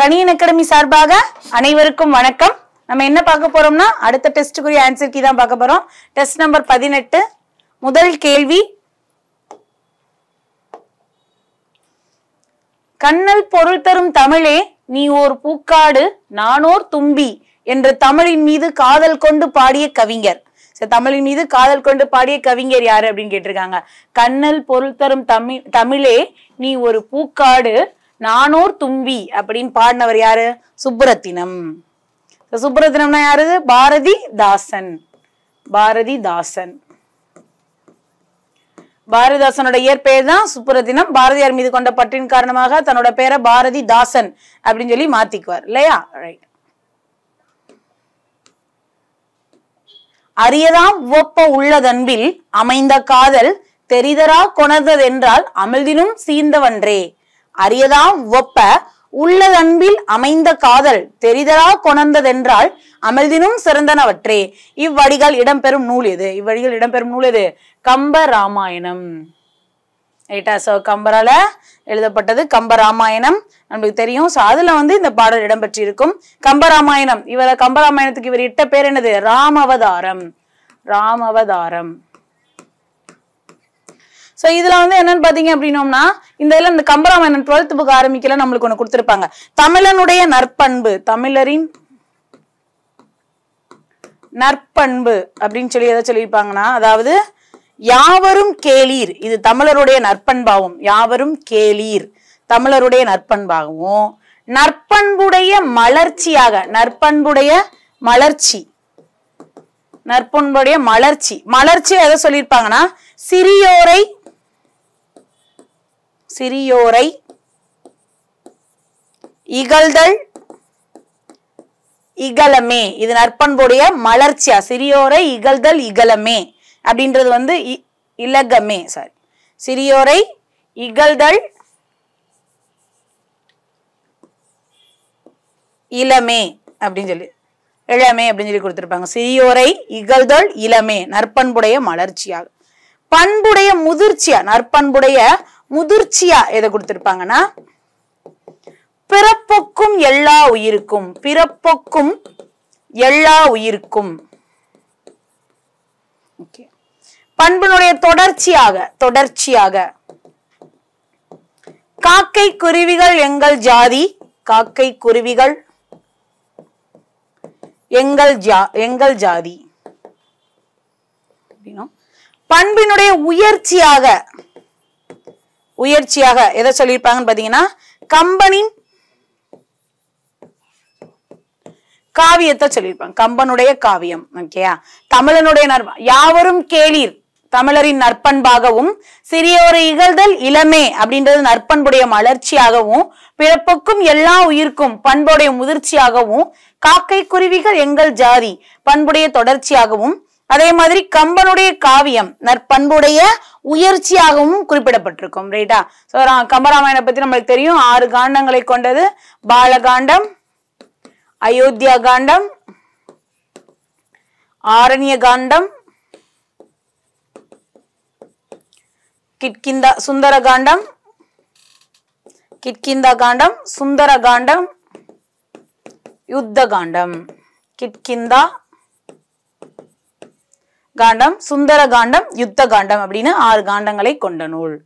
Kaniyan academy சார்பாக அனைவருக்கும் வணக்கம் நம்ம என்ன பார்க்க போறோம்னா அடுத்த டெஸ்ட்டுக்குரிய ஆன்சர் கீ தான் பார்க்க போறோம் டெஸ்ட் நம்பர் பதினெட்டு முதல் கேள்வி கண்ணல் பொருள் தரும் தமிழே நீ ஓர் பூக்காடு நானோர் தும்பி என்று தமிழின் மீது காதல் கொண்டு பாடிய கவிஞர் சரி, தமிழின் மீது காதல் கொண்டு பாடிய கவிஞர் யாரு அப்படின்னு கேட்டிருக்காங்க கண்ணல் பொருள் தரும் தமிழ் தமிழே நீ ஒரு பூக்காடு நானோர் தும்பி அப்படின்னு பாடினவர் யாரு சுப்புரத்தினம் So, சுப்புரத்தினம்னா யாரு பாரதி தாசன் பாரதிதாசன் பாரதிதாசனோட இயற்பெயர் தான் சுப்புரத்தினம் பாரதியார் மீது கொண்ட பற்றின் காரணமாக தன்னோட பேரை பாரதிதாசன் அப்படின்னு சொல்லி மாத்திக்குவார் இல்லையா ரைட் அரியதாம் உவப்ப உள்ளதன்பில் அமைந்த காதல் தெரிதரா கொணர்ந்ததென்றால் அமிழ்தினும் சீர்ந்தவன்றே அரியதாம் உவப்ப உள்ளதன்பில் அமைந்த காதல் தெரிதரா கொணர்ந்ததென்றால் அமிழ்தினும் சிறந்தனவற்றே இவ்வடிகள் இடம்பெறும் நூல் எது இவ்வடிகள் இடம்பெறும் நூல் எது கம்ப ராமாயணம் ரைட்டா ஸோ கம்பரால எழுதப்பட்டது கம்ப ராமாயணம் நமக்கு தெரியும் ஸோ அதுல வந்து இந்த பாடல் இடம்பெற்றிருக்கும் கம்பராமாயணம் இவர கம்பராமாயணத்துக்கு இவர் இட்ட பேர் என்னது ராமவதாரம் ராமவதாரம் ஸோ இதுல வந்து என்னன்னு பாத்தீங்க அப்படின்னோம்னா இந்த இதுல இந்த கம்பராமாயணம் டுவெல்த் புக் ஆரம்பிக்கல நம்மளுக்கு ஒண்ணு கொடுத்திருப்பாங்க தமிழனுடைய நற்பண்பு தமிழரின் நற்பண்பு அப்படின்னு சொல்லி எதை சொல்லியிருப்பாங்கன்னா அதாவது யாவரும் கேளீர் இது தமிழருடைய நற்பண்பாகும் யாவரும் கேளீர் தமிழருடைய நற்பண்பாகவும் நற்பண்புடைய மலர்ச்சியாக நற்பண்புடைய மலர்ச்சி நற்பண்புடைய மலர்ச்சி மலர்ச்சி எதை சொல்லியிருப்பாங்கன்னா சிறியோரை சிறியோரை இகழ்தல் இகலமே இது நற்பண்புடைய மலர்ச்சியா சிறியோரை இகழ்தல் இகலமே அப்படின்றது வந்து இ- இலகமே சாரி சிறியோரை இகழ்தல் இளமே அப்படின்னு சொல்லி இளமே அப்படின்னு சொல்லி கொடுத்திருப்பாங்க சிறியோரை இகழ்தல் இளமே நற்பண்புடைய மலர்ச்சியாக பண்புடைய முதிர்ச்சியா நற்பண்புடைய முதிர்ச்சியா எதை கொடுத்திருப்பாங்கன்னா பிறப்பொக்கும் எல்லா உயிருக்கும் பிறப்பொக்கும் எல்லா உயிருக்கும் Okay. பண்பினுடைய தொடர்ச்சியாக தொடர்ச்சியாக காக்கை குருவிகள் எங்கள் ஜாதி காக்கை குருவிகள் எங்கள் ஜா எங்கள் ஜாதி அப்படின்னும் பண்பினுடைய உயர்ச்சியாக உயர்ச்சியாக எதை சொல்லியிருப்பாங்கன்னு பாத்தீங்கன்னா கம்பனின் காவியத்தை சொல்லியிருப்பாங்க கம்பனுடைய காவியம் ஓகேயா தமிழனுடைய நற்ப யாவரும் கேளீர் தமிழரின் நற்பண்பாகவும் சிறியோரை இகழ்தல் இளமே அப்படின்றது நற்பண்புடைய மலர்ச்சியாகவும் பிறப்புக்கும் எல்லா உயிர்க்கும் பண்புடைய முதிர்ச்சியாகவும் காக்கை குருவிகள் எங்கள் ஜாதி பண்புடைய தொடர்ச்சியாகவும் அதே மாதிரி கம்பனுடைய காவியம் நற்பண்புடைய உயர்ச்சியாகவும் குறிப்பிடப்பட்டிருக்கும் ரைட்டா சோ கம்பராமாயணம் பத்தி நம்மளுக்கு தெரியும் ஆறு காண்டங்களை கொண்டது பாலகாண்டம் அயோத்தியா காண்டம் ஆரண்ய காண்டம் கிட்கிந்தா சுந்தர காண்டம் கிட்கிந்தா காண்டம் சுந்தர காண்டம் யுத்த காண்டம் கிட்கிந்தா காண்டம் சுந்தர காண்டம் யுத்த காண்டம் அப்படின்னு ஆறு காண்டங்களை கொண்ட நூல்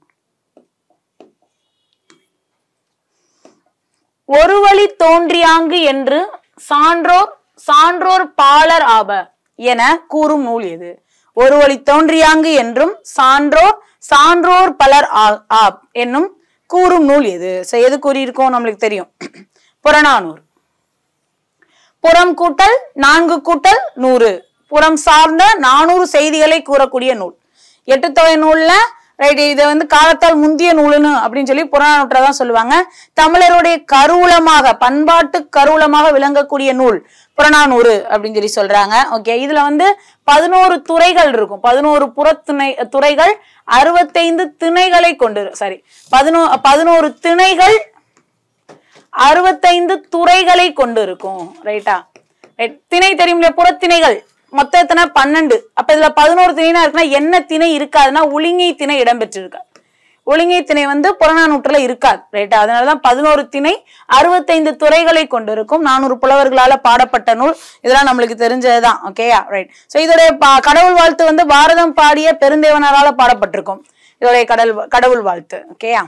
ஒரு வழி தோன்றியாங்கு என்று சான்றோர் சான்றோர் பாலர் ஆப என கூறும் நூல் எது ஒரு வழி தோன்றியாங்கு என்றும் சான்றோர் சான்றோர் பலர் ஆ- ஆப் என்னும் கூறும் நூல் எது So, எது கூறியிருக்கோம் நம்மளுக்கு தெரியும் புறநானூறு புறம் கூட்டல் நான்கு கூட்டல் நூறு புறம் சார்ந்த நானூறு செய்திகளை கூறக்கூடிய நூல் எட்டு தொகை நூல்ல ரைட் இதை வந்து காலத்தால் முந்திய நூலுன்னு அப்படின்னு சொல்லி புறநானூற்றை தான் சொல்லுவாங்க தமிழருடைய கருவூலமாக பண்பாட்டு கருவூலமாக விளங்கக்கூடிய நூல் புறநானூறு அப்படின்னு சொல்லி சொல்றாங்க ஓகே இதுல வந்து பதினோரு துறைகள் இருக்கும் பதினோரு புறத்துணை துறைகள் அறுபத்தைந்து திணைகளை கொண்டு சாரி பதினோ பதினோரு திணைகள் அறுபத்தைந்து துறைகளை கொண்டு இருக்கும் ரைட்டா ரைட் திணை தெரியும் இல்லையா புறத்திணைகள் மொத்த எத்தனை பன்னெண்டு அப்ப இதுல பதினோரு திணைனா இருக்குன்னா என்ன திணை இருக்காதுன்னா உளிங்கை திணை இடம்பெற்றிருக்கா ஒழுங்கை திணை வந்து புறநானூற்றுல இருக்காது ரைட்டா அதனாலதான் பதினோரு திணை அறுபத்தைந்து துறைகளை கொண்டிருக்கும் நானூறு புலவர்களால பாடப்பட்ட நூல் இதெல்லாம் நம்மளுக்கு தெரிஞ்சதுதான் ஓகேயா ரைட் ஸோ இதோடைய பா- கடவுள் வாழ்த்து வந்து பாரதம் பாடிய பெருந்தேவனரால பாடப்பட்டிருக்கும் இதோடைய கடல் கடவுள் வாழ்த்து ஓகேயா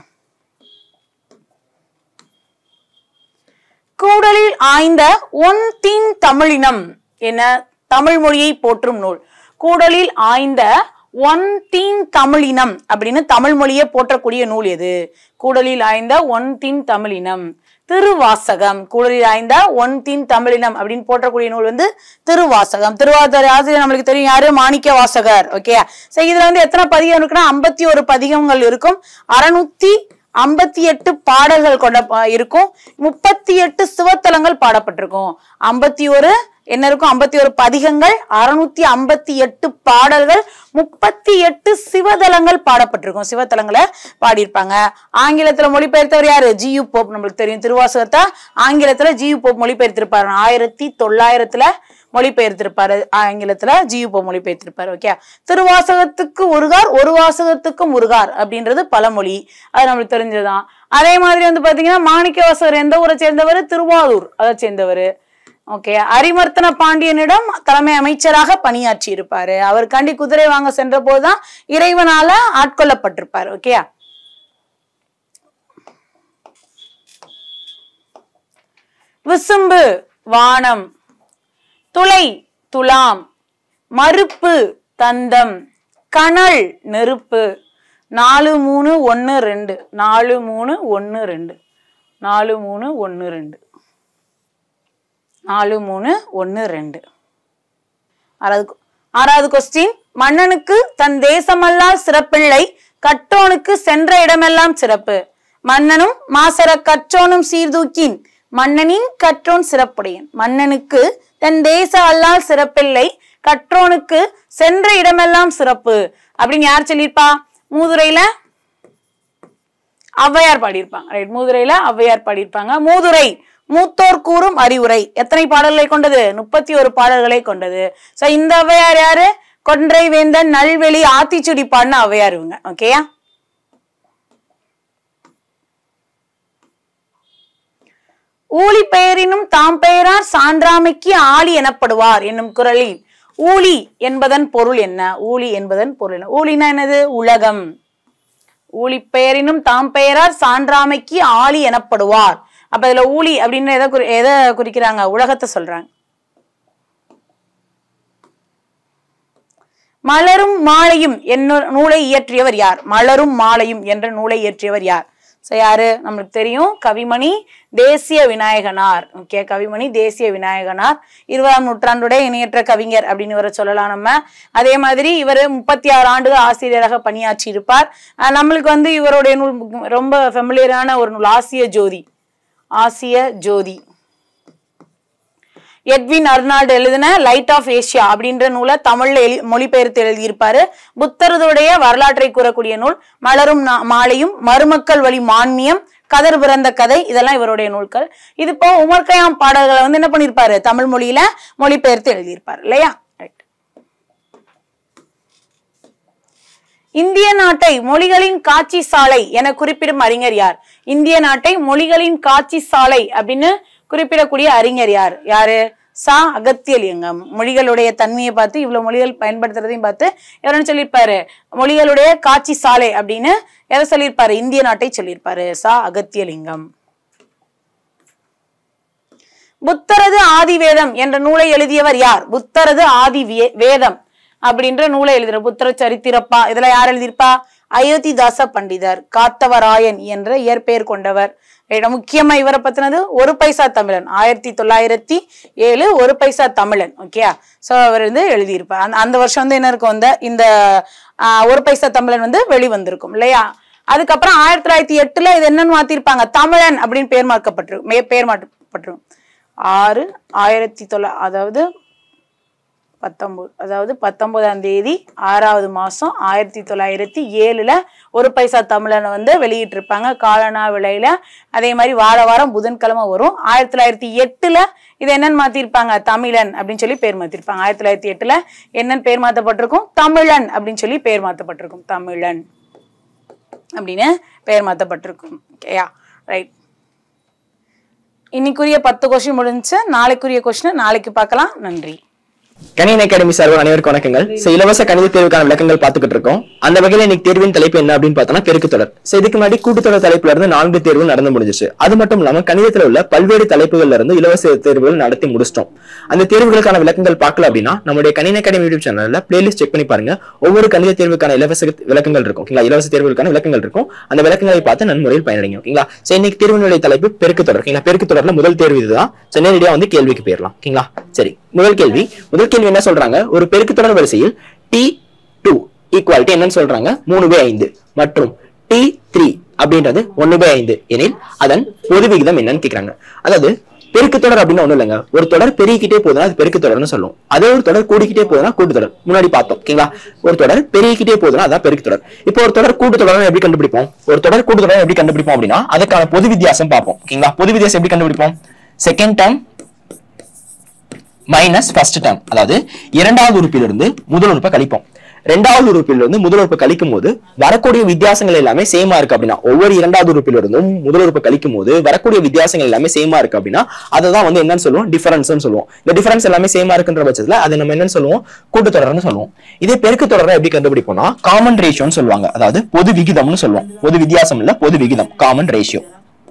கூடலில் ஆய்ந்த ஒன் தீன் தமிழினம் என தமிழ் மொழியை போற்றும் நூல் கூடலில் ஆய்ந்த ஒன் தீன் தமிழினம் அப்படின்னு தமிழ் மொழியை போற்றக்கூடிய நூல் எது கூடலில் ஆய்ந்த ஒன் தீன் தமிழினம் திருவாசகம் கூடலில் ஆய்ந்த ஒன் தீன் தமிழினம் அப்படின்னு போற்றக்கூடிய நூல் வந்து திருவாசகம் திருவாதிரை ஆசிரியர் நம்மளுக்கு தெரியும் யாரு மாணிக்க வாசகர் ஓகே சோ இதுல வந்து எத்தனை பதிகம் இருக்குன்னா ஐம்பத்தி ஒரு பதிகங்கள் இருக்கும் அறுநூத்தி ஐம்பத்தி எட்டு பாடல்கள் கொண்ட ப- இருக்கும் முப்பத்தி எட்டு சிவத்தலங்கள் பாடப்பட்டிருக்கும் ஐம்பத்தி ஒரு என்ன இருக்கும் ஐம்பத்தி ஒரு பதிகங்கள் அறுநூத்தி ஐம்பத்தி எட்டு பாடல்கள் முப்பத்தி எட்டு சிவதலங்கள் பாடப்பட்டிருக்கும் சிவத்தலங்களை பாடியிருப்பாங்க ஆங்கிலத்துல மொழிபெயர்த்தவர் யாரு ஜியு போப் நம்மளுக்கு தெரியும் திருவாசகத்தை ஆங்கிலத்துல ஜியு போப் மொழிபெயர்த்திருப்பாரு ஆயிரத்தி தொள்ளாயிரத்துல மொழிபெயர்த்திருப்பாரு ஆங்கிலத்துல ஜியு போப் மொழிபெயர்த்திருப்பாரு ஓகே திருவாசகத்துக்கு ஒருகார் ஒரு வாசகத்துக்கு முருகார் அப்படின்றது பழமொழி அது நம்மளுக்கு தெரிஞ்சதுதான் அதே மாதிரி வந்து பாத்தீங்கன்னா மாணிக்க வாசகர் எந்த ஊரை சேர்ந்தவர் திருவாரூர் அதை சேர்ந்தவர் ஓகே அரிமர்த்தன பாண்டியனிடம் தலைமை அமைச்சராக பணியாற்றி இருப்பாரு அவர் கண்டி குதிரை வாங்க சென்ற போதுதான் இறைவனால ஆட்கொள்ளப்பட்டிருப்பாரு ஓகே விசும்பு வானம் துளை துலாம் மறுப்பு தந்தம் கனல் நெருப்பு நாலு மூணு ஒன்று ரெண்டு நாலு மூணு ஒன்று ரெண்டு நாலு மூணு ஒன்று ரெண்டு நாலு மூணு ஒன்று ரெண்டு ஆறாவது கொ- ஆறாவது கொஸ்டின் மன்னனுக்கு தன் தேசமல்லால் சிறப்பில்லை கற்றோனுக்கு சென்ற இடமெல்லாம் சிறப்பு மன்னனும் மாசர கற்றோனும் சீர்தூக்கின் மன்னனின் கற்றோன் சிறப்புடையன் மன்னனுக்கு தன் தேச அல்லால் சிறப்பில்லை கற்றோனுக்கு சென்ற இடமெல்லாம் சிறப்பு அப்படின்னு யார் சொல்லியிருப்பா மூதுரையில ஔவையார் பாடியிருப்பாங்க ரைட் மூதுரையில ஔவையார் பாடியிருப்பாங்க மூதுரை மூத்தோர் கூறும் அறிவுரை எத்தனை பாடல்களை கொண்டது முப்பத்தி ஒரு பாடல்களை கொண்டது சோ இந்த ஔவையார் யாரு கொன்றை வேந்தன் நல்வெளி ஆத்திச்சுடி பாடின ஔவையார் இவங்க ஓகேயா ஊழி பெயரினும் தாம் பெயரார் சான்றாமைக்கு ஆளி எனப்படுவார் என்னும் குரலில் ஊழி என்பதன் பொருள் என்ன ஊழி என்பதன் பொருள் என்ன ஊழினா என்னது உலகம் ஊழி பெயரினும் தாம் பெயரார் சான்றாமைக்கு ஆளி எனப்படுவார் அப்ப இதுல ஊழி அப்படின்னு எதை குறி எதை குறிக்கிறாங்க உலகத்தை சொல்றாங்க மலரும் மாலையும் என்ன நூலை இயற்றியவர் யார் மலரும் மாலையும் என்ற நூலை இயற்றியவர் யார் சோ யாரு நம்மளுக்கு தெரியும் கவிமணி தேசிய விநாயகனார் ஓகே கவிமணி தேசிய விநாயகனார் இருபதாம் நூற்றாண்டுடைய இணையற்ற கவிஞர் அப்படின்னு இவரை சொல்லலாம் நம்ம அதே மாதிரி இவர் முப்பத்தி ஆறு ஆண்டுகள் ஆசிரியராக பணியாற்றி இருப்பார் அஹ் நம்மளுக்கு வந்து இவருடைய நூல் ரொம்ப ஃபெமிலியரான ஒரு நூல் ஆசிய ஜோதி ஆசிய ஜோதி எட்வின் அர்னால்டு எழுதின லைட் ஆஃப் ஏசியா அப்படின்ற நூலை தமிழ்ல எழு மொழிபெயர்த்து எழுதியிருப்பாரு புத்தரதுடைய வரலாற்றை கூறக்கூடிய நூல் மலரும் நா- மாலையும் மருமக்கள் வழி மான்மியம் கதர் பிறந்த கதை இதெல்லாம் இவருடைய நூல்கள் இது இப்போ உமர் கயாம் பாடல்களை வந்து என்ன பண்ணியிருப்பாரு தமிழ் மொழியில மொழிபெயர்த்து எழுதியிருப்பாரு இல்லையா Right. இந்திய நாட்டை மொழிகளின் காட்சி சாலை என குறிப்பிடும் அறிஞர் யார் இந்திய நாட்டை மொழிகளின் காட்சி சாலை அப்படின்னு குறிப்பிடக்கூடிய அறிஞர் யார் யாரு சா அகத்தியலிங்கம் மொழிகளுடைய தன்மையை பார்த்து இவ்வளவு மொழிகள் பயன்படுத்துறதையும் பார்த்து எவரன்னு சொல்லியிருப்பாரு மொழிகளுடைய காட்சி சாலை அப்படின்னு எதை சொல்லியிருப்பாரு இந்திய நாட்டை சொல்லியிருப்பாரு சா அகத்தியலிங்கம் புத்தரது ஆதி வேதம் என்ற நூலை எழுதியவர் யார் புத்தரது ஆதி வே- வேதம் அப்படின்ற நூலை எழுதுற புத்தர சரித்திரப்பா இதெல்லாம் யார் எழுதியிருப்பா அயோத்திதாச பண்டிதர் காத்தவராயன் என்ற இயற்பெயர் கொண்டவர் இட- முக்கியமா இவரை பத்தினது ஒரு பைசா தமிழன் ஆயிரத்தி தொள்ளாயிரத்தி ஏழு ஒரு பைசா தமிழன் ஓகே சோ அவர் வந்து எழுதியிருப்பார் அந்த அந்த வருஷம் வந்து என்ன இருக்கும் இந்த இந்த ஆஹ், ஒரு பைசா தமிழன் வந்து வெளிவந்திருக்கும் இல்லையா அதுக்கப்புறம் ஆயிரத்தி தொள்ளாயிரத்தி எட்டுல இது என்னன்னு மாத்திருப்பாங்க தமிழன் அப்படின்னு பேர் மாற்றப்பட்டிருக்கும் மே- பேர் மாற்றப்பட்டிருக்கும் ஆறு ஆயிரத்தி தொள்ளா அதாவது பத்தொன்பது அதாவது பத்தொன்பதாம் தேதி ஆறாவது மாசம் ஆயிரத்தி தொள்ளாயிரத்தி ஏழுல ஒரு பைசா தமிழனை வந்து வெளியிட்டிருப்பாங்க காலனா விலையில அதே மாதிரி வார வாரம் புதன்கிழமை வரும் ஆயிரத்தி தொள்ளாயிரத்தி எட்டுல இது என்னன்னு மாத்திருப்பாங்க தமிழன் அப்படின்னு சொல்லி பேர் மாத்திருப்பாங்க ஆயிரத்தி தொள்ளாயிரத்தி எட்டுல என்னன்னு பேர் மாத்தப்பட்டிருக்கும் தமிழன் அப்படின்னு சொல்லி பேர் மாத்தப்பட்டிருக்கும் தமிழன் அப்படின்னு பெயர் மாற்றப்பட்டிருக்கும் ஓகேயா ரைட் இன்னைக்குரிய பத்து கொஸ்டின் முடிஞ்சு நாளைக்குரிய கொஸ்டினை நாளைக்கு பார்க்கலாம் நன்றி கணினி அகாடமி சார்பில் அனைவருக்கும் வணக்கங்கள் So, இலவச கணித தேர்வுக்கான விளக்கங்கள் பார்த்துக்கிட்டு இருக்கோம் அந்த வகையில இன்னைக்கு தேர்வின் தலைப்பு என்ன அப்படின்னு பார்த்தோம்னா பெருக்கு தொடர் So, இதுக்கு முன்னாடி கூட்டுத்தொடர் தலைப்புல இருந்து நான்கு தேர்வு நடந்து முடிஞ்சிச்சு அது மட்டும் இல்லாம கணிதத்துல உள்ள பல்வேறு தலைப்புகள்ல இருந்து இலவச தேர்வுகள் நடத்தி முடிச்சிட்டோம் அந்த தேர்வுகளுக்கான விளக்கங்கள் பார்க்கல அப்படின்னா நம்முடைய கணினி அகாடமி யூடியூப் சேனல்ல பிளேலிஸ்ட் செக் பண்ணி பாருங்க ஒவ்வொரு கணித தேர்வுக்கான இலவச விளக்கங்கள் இருக்கும் ஓகேங்களா இலவச தேர்வுகளுக்கான விளக்கங்கள் இருக்கும் அந்த விளக்கங்களை பார்த்து நன்முறையில் பயனடைங்க ஓகேங்களா சோ இன்னைக்கு தேர்வினுடைய தலைப்பு பெருக்கு தொடர் ஓகேங்களா பெருக்கு தொடர்ல முதல் தேர்வு இதுதான் So, நேரடியா வந்து கேள்விக்கு போயிடலாம் ஓகேங்களா சரி முதல் கேள்வி முதல் கேள்வி என்ன சொல்றாங்க ஒரு பெருக்கு தொடர் வரிசையில் டி டூ ஈக்குவாலிட்டி என்னன்னு சொல்றாங்க மூணு பை ஐந்து மற்றும் டி த்ரீ அப்படின்றது ஒன்னு பை ஐந்து எனில் அதன் பொது விகிதம் என்னன்னு கேக்குறாங்க அதாவது பெருக்கு தொடர் அப்படின்னு ஒண்ணும் இல்லைங்க ஒரு தொடர் பெருகிக்கிட்டே போகுதுன்னா அது பெருக்கு தொடர்னு சொல்லுவோம் அதே ஒரு தொடர் கூடிக்கிட்டே போகுதுன்னா கூட்டு தொடர் முன்னாடி பார்த்தோம் ஓகேங்களா ஒரு தொடர் பெருகிக்கிட்டே போகுதுன்னா அதான் பெருக்கு தொடர் இப்போ ஒரு தொடர் கூட்டு தொடர் எப்படி கண்டுபிடிப்போம் ஒரு தொடர் கூட்டு தொடர் எப்படி கண்டுபிடிப்போம் அப்படின்னா அதுக்கான பொது வித்தியாசம் பார்ப்போம் ஓகேங்களா பொது வித்தியாசம் எப்படி கண்டுபிடிப்போம் second term minus first term அதாவது இரண்டாவது உறுப்பிலிருந்து முதல் உறுப்பை கழிப்போம் ரெண்டாவது உறுப்பிலிருந்து முதல் உறுப்பை கழிக்கும் போது வரக்கூடிய வித்தியாசங்கள் எல்லாமே சேமா இருக்கு அப்படின்னா ஒவ்வொரு இரண்டாவது உறுப்பிலிருந்தும் முதல் உறுப்பை கழிக்கும் போது வரக்கூடிய வித்தியாசங்கள் எல்லாமே சேமா இருக்கு அப்படின்னா அதை தான் வந்து என்னன்னு சொல்லுவோம் டிஃபரன்ஸ் சொல்லுவோம் இந்த டிஃபரன்ஸ் எல்லாமே சேமா இருக்குன்ற பட்சத்துல அதை நம்ம என்னன்னு சொல்லுவோம் கூட்டுத்தொடர்னு சொல்லுவோம் இதே பெருக்கு தொடரை எப்படி கண்டுபிடிப்போம்னா காமன் ரேஷியோன்னு சொல்லுவாங்க அதாவது பொது விகிதம்னு சொல்லுவோம் பொது வித்தியாசம் இல்ல பொது விகிதம் காமன் ரேஷியோ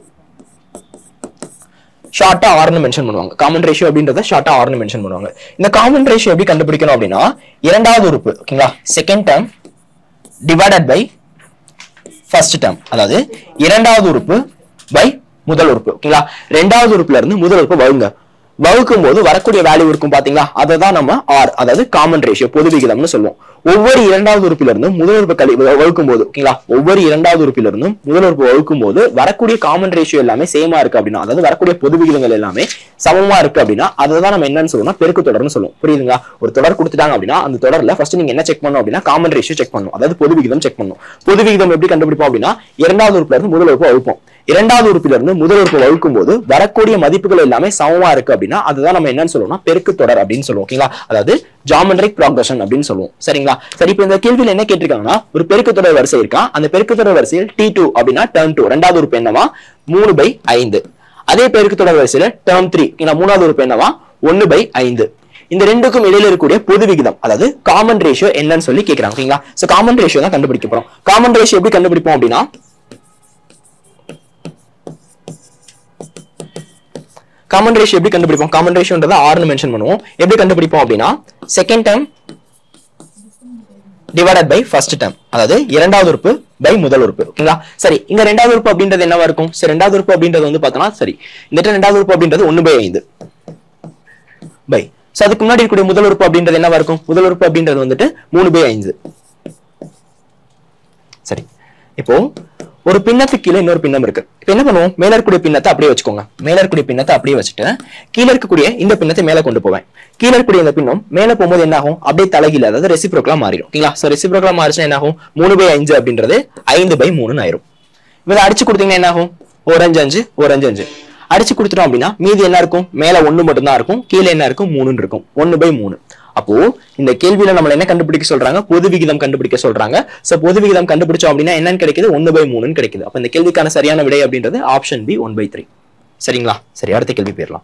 ஷார்ட்டா ஆர்னு மென்ஷன் பண்ணுவாங்க காமன் ரேஷியோ அப்படின்றத ஷார்ட்டா ஆர்னு மென்ஷன் பண்ணுவாங்க இந்த காமன் ரேஷியோ எப்படி கண்டுபிடிக்கணும் அப்படின்னா இரண்டாவது உறுப்பு ஓகேங்களா second term divided by first term அதாவது இரண்டாவது உறுப்பு பை முதல் உறுப்பு ஓகேங்களா ரெண்டாவது உறுப்புல இருந்து முதல் உறுப்பு வகுங்க வகுக்கும் போது வரக்கூடிய வேல்யூ இருக்கும் பாத்தீங்களா அதை தான் நம்ம ஆர் அதாவது காமன் ரேஷியோ பொது விகிதம்னு சொல்லுவோம் ஒவ்வொரு இரண்டாவது உறுப்பில இருந்தும் முதல் உறுப்பு கழி வகுக்கும் போது ஓகேங்களா ஒவ்வொரு இரண்டாவது உறுப்பில இருந்தும் முதல் உறுப்பு வகுக்கும் போது வரக்கூடிய காமன் ரேஷியோ எல்லாமே சேமா இருக்கு அப்படின்னா அதாவது வரக்கூடிய பொது விகிதங்கள் எல்லாமே சமமா இருக்கு அப்படின்னா அதை தான் நம்ம என்னன்னு சொல்லுவோம்னா பெருக்கு தொடர்னு சொல்லுவோம் புரியுதுங்களா ஒரு தொடர் கொடுத்துட்டாங்க அப்படின்னா அந்த தொடர்ல ஃபர்ஸ்ட் நீங்க என்ன செக் பண்ணணும் அப்படின்னா காமன் ரேஷியோ செக் பண்ணணும் அதாவது பொது விகிதம் செக் பண்ணணும் பொது விகிதம் எப்படி கண்டுபிடிப்போம் அப்படின்னா இரண்டாவது உறுப்புல இருந்து முதல் உறுப்பு வகுப்போம் இரண்டாவது உறுப்பில இருந்து முதல் உறுப்பு வகுக்கும் போது வரக்கூடிய மதிப்புகள் எல்லாமே சமமா இருக்கு அப்படின்னா அதுதான் நம்ம என்னன்னு சொல்லுவோம்னா பெருக்கு தொடர் அப்படின்னு சொல்லுவோம் ஓகேங்களா அதாவது ஜாமெட்ரிக் ப்ராக்ரஷன் அப்படின்னு சொல்லுவோம் சரிங்களா சரி இப்போ இந்த கேள்வியில என்ன கேட்டிருக்காங்கன்னா ஒரு பெருக்கு தொடர் வரிசை இருக்கா அந்த பெருக்கு தொடர் வரிசையில் டி டூ அப்படின்னா டேர்ம் டூ ரெண்டாவது உறுப்பு என்னவா மூணு பை ஐந்து அதே பெருக்கு தொடர் வரிசையில டேர்ம் த்ரீ மூணாவது உறுப்பு என்னவா ஒன்னு பை ஐந்து இந்த ரெண்டுக்கும் இடையில இருக்கக்கூடிய பொது விகிதம் அதாவது காமன் ரேஷியோ என்னன்னு சொல்லி கேக்குறாங்க ஓகேங்களா சோ காமன் ரேஷியோ தான் கண்டுபிடிக்க போறோம் காமன் ரேஷியோ எப்படி கண்டுபிடிப்போம் அப்படின்னா காமன் ரேஷியோ எப்படி கண்டுபிடிப்போம் காமன் ரேஷியோன்றத ஆர்னு மென்ஷன் பண்ணுவோம் எப்படி கண்டுபிடிப்போம் அப்படின்னா second term divided by first term அதாவது இரண்டாவது உறுப்பு பை முதல் உறுப்பு ஓகேங்களா சரி இங்க ரெண்டாவது உறுப்பு அப்படின்றது என்னவா இருக்கும் சரி ரெண்டாவது உறுப்பு அப்படின்றது வந்து பார்த்தோம்னா சரி இந்த இடத்துல ரெண்டாவது உறுப்பு அப்படின்றது ஒன்னு பை ஐந்து பை சோ அதுக்கு முன்னாடி இருக்கக்கூடிய முதல் உறுப்பு அப்படின்றது என்னவா இருக்கும் முதல் உறுப்பு அப்படின்றது வந்துட்டு மூணு பை ஐந்து சரி இப்போ ஒரு பின்னத்துக்கு கீழே இன்னொரு பின்னம் இருக்கு இப்போ என்ன பண்ணுவோம் மேல இருக்கக்கூடிய பின்னத்தை அப்படியே வச்சுக்கோங்க மேல இருக்கக்கூடிய பின்னத்தை அப்படியே வச்சுட்டு கீழே இருக்கக்கூடிய இந்த பின்னத்தை மேல கொண்டு போவேன் கீழே இருக்கக்கூடிய இந்த பின்னம் மேல போகும்போது என்ன ஆகும் அப்படியே தலைகீழ அதாவது ரெசிப்ரோக்கலா மாறிடும் ஓகேங்களா சோ ரெசிப்ரோக்கலா மாறிச்சுன்னா என்ன ஆகும் மூணு பை அஞ்சு அப்படின்றது ஐந்து பை மூணுன்னு ஆயிரும் இதை அடிச்சு கொடுத்தீங்கன்னா என்ன ஆகும் ஒரு அஞ்சு அஞ்சு ஒரு அஞ்சு அஞ்சு அடிச்சு கொடுத்துட்டோம் அப்படின்னா மீதி என்ன இருக்கும் மேல ஒண்ணு மட்டும் தான் இருக்கும் கீழே என்ன இருக்கும் மூணுன்னு இருக்கும் ஒன்னு பை மூணு அப்போ இந்த கேள்வியில நம்மள என்ன கண்டுபிடிக்க சொல்றாங்க பொது விகிதம் கண்டுபிடிக்க சொல்றாங்க சோ பொது விகிதம் கண்டுபிடிச்சோம் அப்படின்னா என்னன்னு கிடைக்குது ஒன்னு பை மூணுன்னு கிடைக்குது அப்ப இந்த கேள்விக்கான சரியான விடை அப்படின்றது option B one by three சரிங்களா சரி அடுத்த கேள்வி போயிடலாம்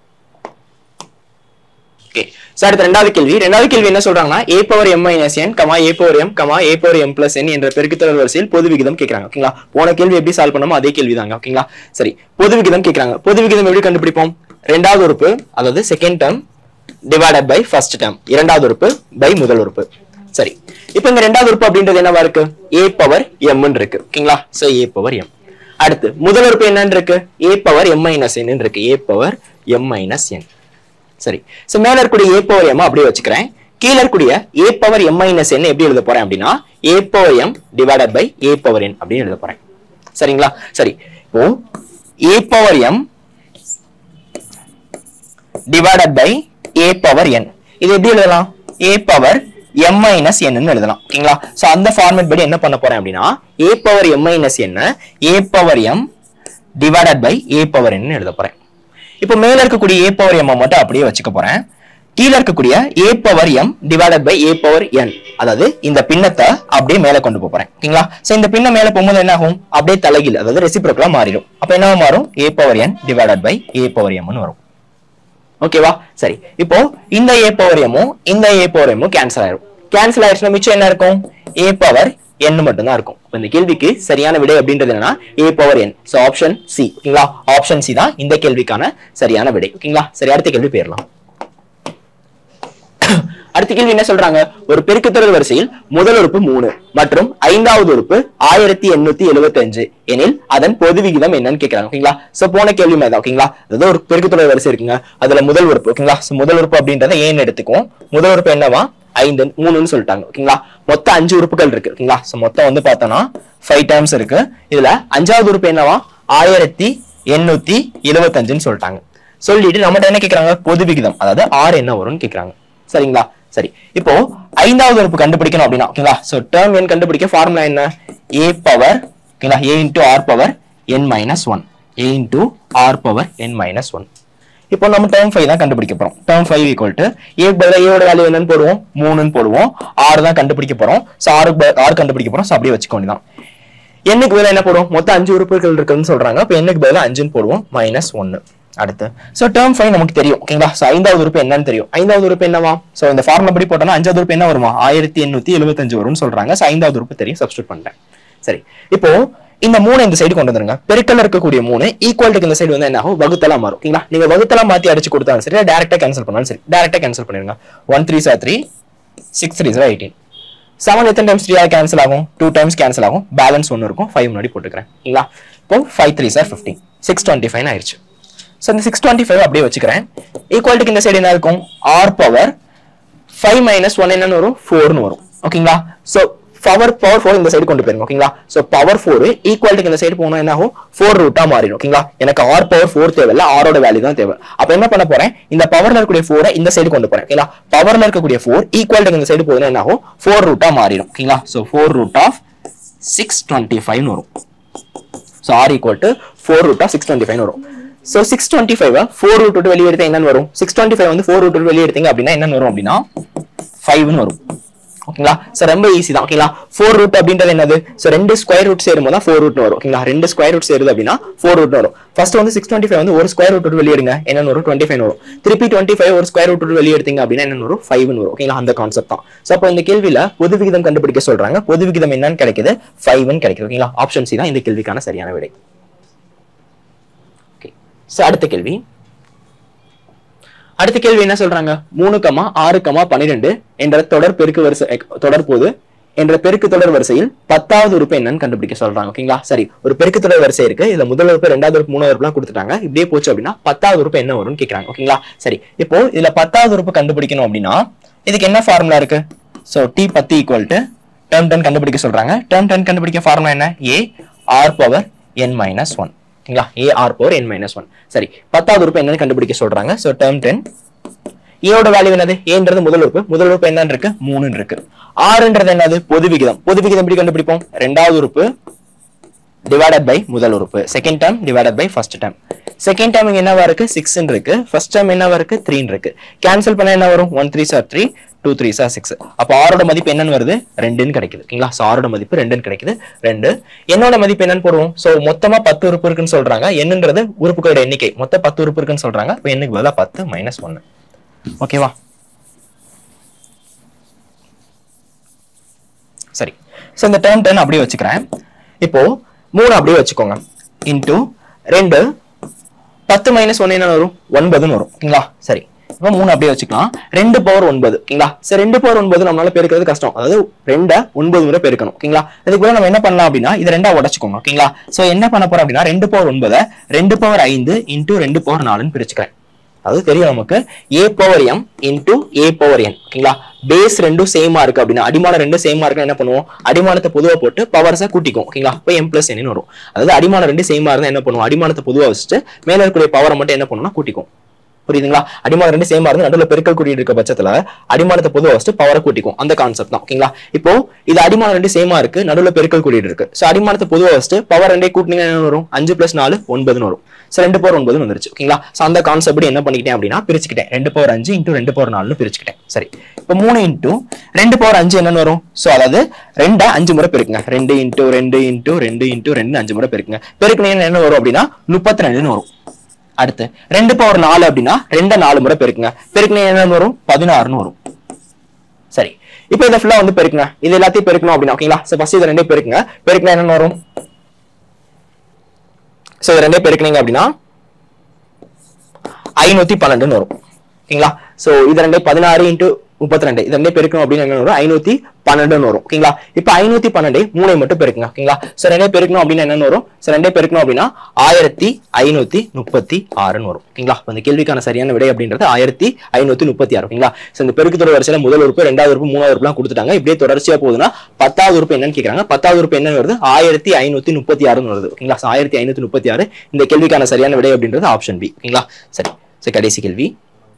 ஓகே சார் அடுத்த ரெண்டாவது கேள்வி ரெண்டாவது கேள்வி என்ன சொல்றாங்கன்னா A power M minus N comma A power M comma A power M plus N என்ற பெருக்குத்தொடர் வரிசையில் பொது விகிதம் கேட்கறாங்க ஓகேங்களா போன கேள்வி எப்படி சால்வ் பண்ணமோ அதே கேள்வி தாங்க ஓகேங்களா சரி பொது விகிதம் கேட்கறாங்க பொது விகிதம் எப்படி கண்டுபிடிப்போம் ரெண்டாவது உறுப்பு அதாவது second term divided by first term இரண்டாவது உறுப்பு பை முதல் உறுப்பு சரி இப்போ இந்த ரெண்டாவது உறுப்பு அப்படின்றது என்னவா இருக்கு ஏ பவர் எம் இருக்கு ஓகேங்களா சோ ஏ பவர் எம் அடுத்து முதல் உறுப்பு என்னன்னு இருக்கு A power M minus N இருக்கு A power M minus N சரி சோ மேல இருக்கக்கூடிய ஏ பவர் எம் அப்படியே வச்சுக்கிறேன் கீழ இருக்கக்கூடிய A power M minus N எப்படி எழுத போறேன் அப்படின்னா A power M divided by A power N அப்படின்னு எழுத போறேன் சரிங்களா சரி இப்போ A power M divided by A power N இது எப்படி எழுதலாம் ஏ பவர் எம் மைனஸ் என்னு எழுதலாம் ஓகேங்களா சோ அந்த ஃபார்மேட் படி என்ன பண்ண போறேன் அப்படின்னா ஏ பவர் எம் மைனஸ் என்ன A power M divided by A power N எழுத போறேன் இப்போ மேல இருக்கக்கூடிய ஏ பவர் எம் மட்டும் அப்படியே வச்சுக்க போறேன் கீழே இருக்கக்கூடிய A power M divided by A power N அதாவது இந்த பின்னத்தை அப்படியே மேல கொண்டு போப் போறேன் ஓகேங்களா சோ இந்த பின்ன மேல போகும்போது என்ன ஆகும் அப்படியே தலைகீழ் அதாவது ரெசிப்ரோக்கலா மாறிடும் அப்ப என்னவா மாறும் A power N divided by A power எம்னு வரும் ஓகேவா சரி இப்போ இந்த ஏ பவர் எம்மும் இந்த ஏ பவர் எம்மும் கேன்சல் ஆயிரும் கேன்சல் ஆயிடுச்சுன்னா மிச்சம் என்ன இருக்கும் ஏ பவர் என் மட்டும் தான் இருக்கும் இப்ப இந்த கேள்விக்கு சரியான விடை அப்படின்றது என்னன்னா A power N so option C ஓகேங்களா ஆப்ஷன் சி தான் இந்த கேள்விக்கான சரியான விடை ஓகேங்களா சரி அடுத்த கேள்வி போயிடலாம் அடுத்த கேள்வி என்ன சொல்றாங்க ஒரு பெருக்குத்தொடர் வரிசையில் முதல் உறுப்பு மூணு மற்றும் ஐந்தாவது உறுப்பு ஆயிரத்தி எண்ணூத்தி எழுபத்தி அஞ்சு எனில் அதன் பொது விகிதம் என்னன்னு கேக்குறாங்க ஓகேங்களா சோ போன கேள்வி மாதிரி தான் ஓகேங்களா அதாவது ஒரு பெருக்குத்தொடர் வரிசை இருக்குங்க அதுல முதல் உறுப்பு ஓகேங்களா சோ முதல் உறுப்பு அப்படின்றத ஏன்னு எடுத்துக்குவோம் முதல் உறுப்பு என்னவா ஐந்து மூணுன்னு சொல்லிட்டாங்க ஓகேங்களா மொத்தம் அஞ்சு உறுப்புகள் இருக்கு ஓகேங்களா சோ மொத்தம் வந்து பார்த்தோம்னா ஃபைவ் டைம்ஸ் இருக்கு இதுல அஞ்சாவது உறுப்பு என்னவா ஆயிரத்தி எண்ணூத்தி எழுபத்தஞ்சுன்னு சொல்லிட்டாங்க சொல்லிட்டு நம்மகிட்ட என்ன கேக்குறாங்க பொது விகிதம் அதாவது ஆறு என்ன வரும்னு கேக்குறாங்க சரிங்களா சரி இப்போ ஐந்தாவது உறுப்பு கண்டுபிடிக்கணும் அப்படின்னா ஓகேங்களா சோ டேர்ம் என் கண்டுபிடிக்க ஃபார்முலா என்ன ஏ பவர் ஓகேங்களா A into R power N minus one A into R power N minus one இப்போ நம்ம டேர்ம் ஃபைவ் தான் கண்டுபிடிக்க போறோம் term five equal to A பதிலாக ஏயோட வேல்யூ என்னன்னு போடுவோம் மூணுன்னு போடுவோம் ஆறு தான் கண்டுபிடிக்க போறோம் ஸோ ஆறு ஆறு கண்டுபிடிக்க போறோம் ஸோ அப்படியே வச்சுக்க வேண்டியதான் எண்ணுக்கு பதிலாக என்ன போடுவோம் மொத்தம் அஞ்சு உறுப்புகள் இருக்குன்னு சொல்றாங்க அப்போ எண்ணுக்கு பதிலாக அஞ்சுன்னு போடுவோம் மைனஸ் ஒன்னு அடுத்து ஸோ டேர்ம் ஃபைவ் நமக்கு தெரியும் ஓகேங்களா ஸோ ஐந்தாவது உறுப்பு என்னன்னு தெரியும் ஐந்தாவது உறுப்பு என்னவா ஸோ இந்த ஃபார்முலா படி போட்டோம்னா அஞ்சாவது உறுப்பு என்ன வருமா ஆயிரத்தி எண்ணூத்தி எழுபத்தஞ்சு வரும்னு சொல்றாங்க ஸோ ஐந்தாவது உறுப்பு தெரியும் சப்ஸ்டியூட் பண்ணிட்டேன் சரி இப்போ இந்த மூணு இந்த சைடு கொண்டு வந்துருங்க பெருக்கல் இருக்கக்கூடிய மூணு ஈக்குவல்ட்டுக்கு இந்த சைடு வந்து என்ன ஆகும் வகுத்தலா மாறும் ஓகேங்களா நீங்க வகுத்தலா மாத்தி அடிச்சு கொடுத்தாலும் சரி டேரக்டா கேன்சல் பண்ணாலும் சரி டேரக்டா கேன்சல் பண்ணிருங்க one three are three six three are eighteen seven எத்தனை டைம்ஸ் த்ரீயா கேன்சல் ஆகும் டூ டைம்ஸ் கேன்சல் ஆகும் பேலன்ஸ் ஒன்று இருக்கும் ஃபைவ் முன்னாடி போட்டுக்கிறேன் ஓகேங்களா இப்போ five three are fifteen six twenty five ஆயிடுச்சு ஸோ இந்த சிக்ஸ் டுவெண்ட்டி ஃபைவ் அப்படியே வச்சுக்கிறேன் ஈக்குவல்ட்டுக்கு இந்த சைடு என்ன இருக்கும் R power five minus one என்னன்னு வரும் ஃபோர்னு வரும் ஓகேங்களா ஸோ பவர் பவர் ஃபோர் இந்த சைடு கொண்டு போயிருங்க ஓகேங்களா ஸோ பவர் ஃபோர் ஈக்குவல்ட்டுக்கு இந்த சைடு போனா என்ன ஆகும் ஃபோர் ரூட்டா மாறிடும் ஓகேங்களா எனக்கு ஆர் பவர் ஃபோர் தேவையில்ல ஆரோட வேல்யூ தான் தேவை அப்ப என்ன பண்ண போறேன் இந்த பவர்ல இருக்கக்கூடிய ஃபோரை இந்த சைடு கொண்டு போறேன் ஓகேங்களா பவர்ல இருக்கக்கூடிய ஃபோர் ஈக்குவல்ட்டுக்கு இந்த சைடு போதுன்னா என்ன ஆகும் ஃபோர் ரூட்டா மாறிடும் ஓகேங்களா so four root of six twenty ஃபைவ்னு வரும் so R equal to four root of six twenty five வரும் so six twenty five four root விட்டு வெளியே எடுத்தா என்னன்னு வரும் சிக்ஸ் டுவெண்ட்டி ஃபைவ் வந்து ஃபோர் ரூட் விட்டு வெளியே எடுத்தீங்க அப்படின்னா என்னன்னு வரும் அப்படின்னா ஃபைவ்னு வரும் ஓகேங்களா சார் ரொம்ப ஈஸி தான் ஓகேங்களா ஃபோர் ரூட் அப்படின்றது என்னது ஸோ ரெண்டு ஸ்கொயர் ரூட் சேரும் தான் ஃபோர் ரூட் வரும் ஓகேங்களா ரெண்டு ஸ்கொயர் ரூட் சேருது அப்படின்னா ஃபோர் ரூட் வரும் ஃபர்ஸ்ட் வந்து சிக்ஸ் டுவெண்ட்டி ஃபைவ் வந்து ஒரு ஸ்கொயர் ரூட் வெளியிடுங்க என்னன்னு வரும் டுவெண்ட்டி ஃபைவ் வரும் திருப்பி டுவெண்ட்டி ஃபைவ் ஒரு ஸ்கொயர் ரூட் வெளியே எடுத்தீங்க அப்படின்னா என்னன்னு வரும் ஃபைவ்னு வரும் ஓகேங்களா அந்த கான்செப்ட் தான் ஸோ அப்போ இந்த கேள்வியில பொது விகிதம் கண்டுபிடிக்க சொல்றாங்க பொது விகிதம் என்னன்னு கிடைக்குது ஃபைவ்னு கிடைக்குது ஓகேங்களா ஆப்ஷன் சி தான் இந்த கேள்விக்கான சரியான விடை ஓகே ஸோ அடுத்த கேள்வி அடுத்த கேள்வி என்ன சொல்றாங்க மூணு கமா ஆறு கமா பன்னிரெண்டு என்ற தொடர் பெருக்கு வரிசை தொடர் போது என்ற பெருக்கு தொடர் வரிசையில் பத்தாவது உறுப்பு என்னன்னு கண்டுபிடிக்க சொல்றாங்க ஓகேங்களா சரி ஒரு பெருக்கு தொடர் வரிசை இருக்கு இதுல முதல் உறுப்பு ரெண்டாவது உறுப்பு மூணாவது உறுப்புலாம் கொடுத்துட்டாங்க இப்படியே போச்சு அப்படின்னா பத்தாவது உறுப்பு என்ன வரும்னு கேக்குறாங்க ஓகேங்களா சரி இப்போ இதுல பத்தாவது உறுப்பு கண்டுபிடிக்கணும் அப்படின்னா இதுக்கு என்ன ஃபார்முலா இருக்கு சோ டி பத்து ஈக்குவல் டு டேர்ம் டென் கண்டுபிடிக்க சொல்றாங்க டேர்ம் டென் கண்டுபிடிக்க ஃபார்முலா என்ன A R power N minus one ஓகேங்களா A R power N minus one சரி பத்தாவது உறுப்பு என்னன்னு கண்டுபிடிக்க சொல்றாங்க ஸோ டேர்ம் டென் ஏயோட வேல்யூ என்னது ஏன்றது முதல் உறுப்பு முதல் உறுப்பு என்னன்னு இருக்கு மூணுன்னு இருக்கு ஆறுன்றது என்னது பொது விகிதம் பொது விகிதம் எப்படி கண்டுபிடிப்போம் ரெண்டாவது உறுப்பு டிவைடட் பை முதல் உறுப்பு second term divided by first term second term இங்க என்னவா இருக்கு சிக்ஸ் இருக்கு ஃபர்ஸ்ட் டேர்ம் என்னவா இருக்கு த்ரீன்னு இருக்கு கேன்சல் பண்ண என்ன வரும் one three are three two three are six அப்போ ஆரோட மதிப்பு என்னன்னு வருது ரெண்டுன்னு கிடைக்குது ஓகேங்களா ஸோ ஆரோட மதிப்பு ரெண்டுன்னு கிடைக்குது ரெண்டு என்னோட மதிப்பு என்னன்னு போடுவோம் ஸோ மொத்தமா பத்து உறுப்பு இருக்குன்னு சொல்றாங்க என்னன்றது உறுப்புகளோட எண்ணிக்கை மொத்தம் பத்து உறுப்பு இருக்குன்னு சொல்றாங்க இப்போ எண்ணுக்கு பதிலாக பத்து மைனஸ் ஒன்னு ஓகேவா சரி ஸோ இந்த டேர்ம் டென் அப்படியே வச்சுக்கிறேன் இப்போ மூணு அப்படியே வச்சுக்கோங்க இன்டூ ரெண்டு பத்து மைனஸ் ஒன்னு என்ன வரும் ஒன்பதுன்னு வரும் ஓகேங்களா சரி இப்போ மூணு அப்படியே வச்சுக்கலாம் ரெண்டு பவர் ஒன்பது ஓகேங்களா சரி ரெண்டு பவர் ஒன்பது நம்மளால பெருக்கிறது கஷ்டம் அதாவது ரெண்டை ஒன்பது முறை பெருக்கணும் ஓகேங்களா இதுக்கு கூட நம்ம என்ன பண்ணலாம் அப்படின்னா இது ரெண்டா உடச்சுக்கோங்க ஓகேங்களா சோ என்ன பண்ண போறோம் அப்படின்னா ரெண்டு பவர் ஒன்பதை ரெண்டு பவர் ஐந்து இன்டூ ரெண்டு பவர் நாலுன்னு பிரிச்சுக்கிறேன் அது தெரியும் நமக்கு A power M into A power N ஓகேங்களா பேஸ் ரெண்டும் சேமா இருக்கு அப்படின்னா அடிமானம் ரெண்டும் சேமா இருக்கு என்ன பண்ணுவோம் அடிமானத்தை பொதுவா போட்டு பவர்ஸா கூட்டிக்கும் ஓகேங்களா இப்போ எம் பிளஸ் என் வரும் அதாவது அடிமானம் ரெண்டு சேமா இருந்தா என்ன பண்ணுவோம் அடிமானத்தை பொதுவா வச்சுட்டு மேல இருக்கக்கூடிய பவரை மட்டும் என்ன பண்ணுவோம்னா கூட்டிக்கும் புரியுதுங்களா அடிமானம் ரெண்டு சேமா இருந்து நடுவில் பெருக்கல் குறியீடு இருக்க பட்சத்துல அடிமானத்தை பொதுவாக வச்சுட்டு பவரை கூட்டிக்கும் அந்த கான்செப்ட் தான் ஓகேங்களா இப்போ இது அடிமானம் ரெண்டு சேமா இருக்கு நடுவில் பெருக்கல் குறியீடு இருக்கு ஸோ அடிமானத்தை பொதுவாக வச்சுட்டு பவர் ரெண்டே கூட்டினீங்கன்னா என்ன வரும் அஞ்சு பிளஸ் நாலு ஒன்பதுன்னு வரும் ஸோ ரெண்டு பவர் ஒன்பதுன்னு வந்துருச்சு ஓகேங்களா ஸோ அந்த கான்செப்ட் என்ன பண்ணிக்கிட்டேன் அப்படின்னா பிரிச்சுக்கிட்டேன் ரெண்டு பவர் அஞ்சு இன்டூ ரெண்டு பவர் நாலுன்னு பிரிச்சுக்கிட்டேன் சரி இப்போ மூணு இன்டூ ரெண்டு பவர் அஞ்சு என்னன்னு வரும் ஸோ அதாவது ரெண்டை அஞ்சு முறை பெருக்குங்க ரெண்டு இன்டூ ரெண்டு இன்டூ ரெண்டு இன்டூ ரெண்டு அஞ்சு முறை பெருக்குங்க பெருக்குனீங்கன்னா என்ன வரும் அப்படின்னா முப்பத்தி ரெண்டுன்னு வரும் அடுத்து ரெண்டு பவர் நாலு அப்படின்னா ரெண்டை நாலு முறை பெருக்குங்க பெருக்குனீங்க என்ன வரும் பதினாறுன்னு வரும் சரி இப்போ இதை ஃபுல்லா வந்து பெருக்குங்க இது எல்லாத்தையும் பெருக்கணும் அப்படின்னா ஓகேங்களா சோ ஃபர்ஸ்ட் இது ரெண்டே பெருக்குங்க பெருக்குனா என்ன வரும் சோ இது ரெண்டே பெருக்குனீங்க அப்படின்னா ஐநூத்தி பன்னெண்டுன்னு வரும் ஓகேங்களா சோ இது ரெண்டே பதினாறு இன்ட்டு முப்பத்தி ரெண்டு இது ரெண்டே பெருக்கணும் அப்படின்னு என்ன வரும் ஐநூத்தி பன்னெண்டுன்னு வரும் ஓகேங்களா இப்போ ஐநூத்தி பன்னெண்டு மூணை மட்டும் பெருக்குங்க ஓகேங்களா சோ ரெண்டே பெருக்கணும் அப்படின்னு என்னன்னு வரும் சோ ரெண்டே பெருக்கணும் அப்படின்னா ஆயிரத்தி ஐநூத்தி முப்பத்தி ஆறுன்னு வரும் ஓகேங்களா அப்ப இந்த கேள்விக்கான சரியான விடை அப்படின்றது ஆயிரத்தி ஐநூத்தி முப்பத்தி ஆறு ஓகேங்களா சோ இந்த பெருக்கு தொடர் வரிசையில முதல் உறுப்பு ரெண்டாவது உறுப்பு மூணாவது உறுப்புலாம் கொடுத்துட்டாங்க இப்படியே தொடர்ச்சியா போகுதுன்னா பத்தாவது உறுப்பு என்னன்னு கேக்குறாங்க பத்தாவது உறுப்பு என்ன வருது ஆயிரத்தி ஐநூத்தி முப்பத்தி ஆறுன்னு வருது ஓகேங்களா So, ஆயிரத்தி ஐநூத்தி முப்பத்தி ஆறு இந்த கேள்விக்கான சரியான விடை அப்படின்றது ஆப்ஷன் பி ஓகேங்களா சரி சரி கடைசி கேள்வி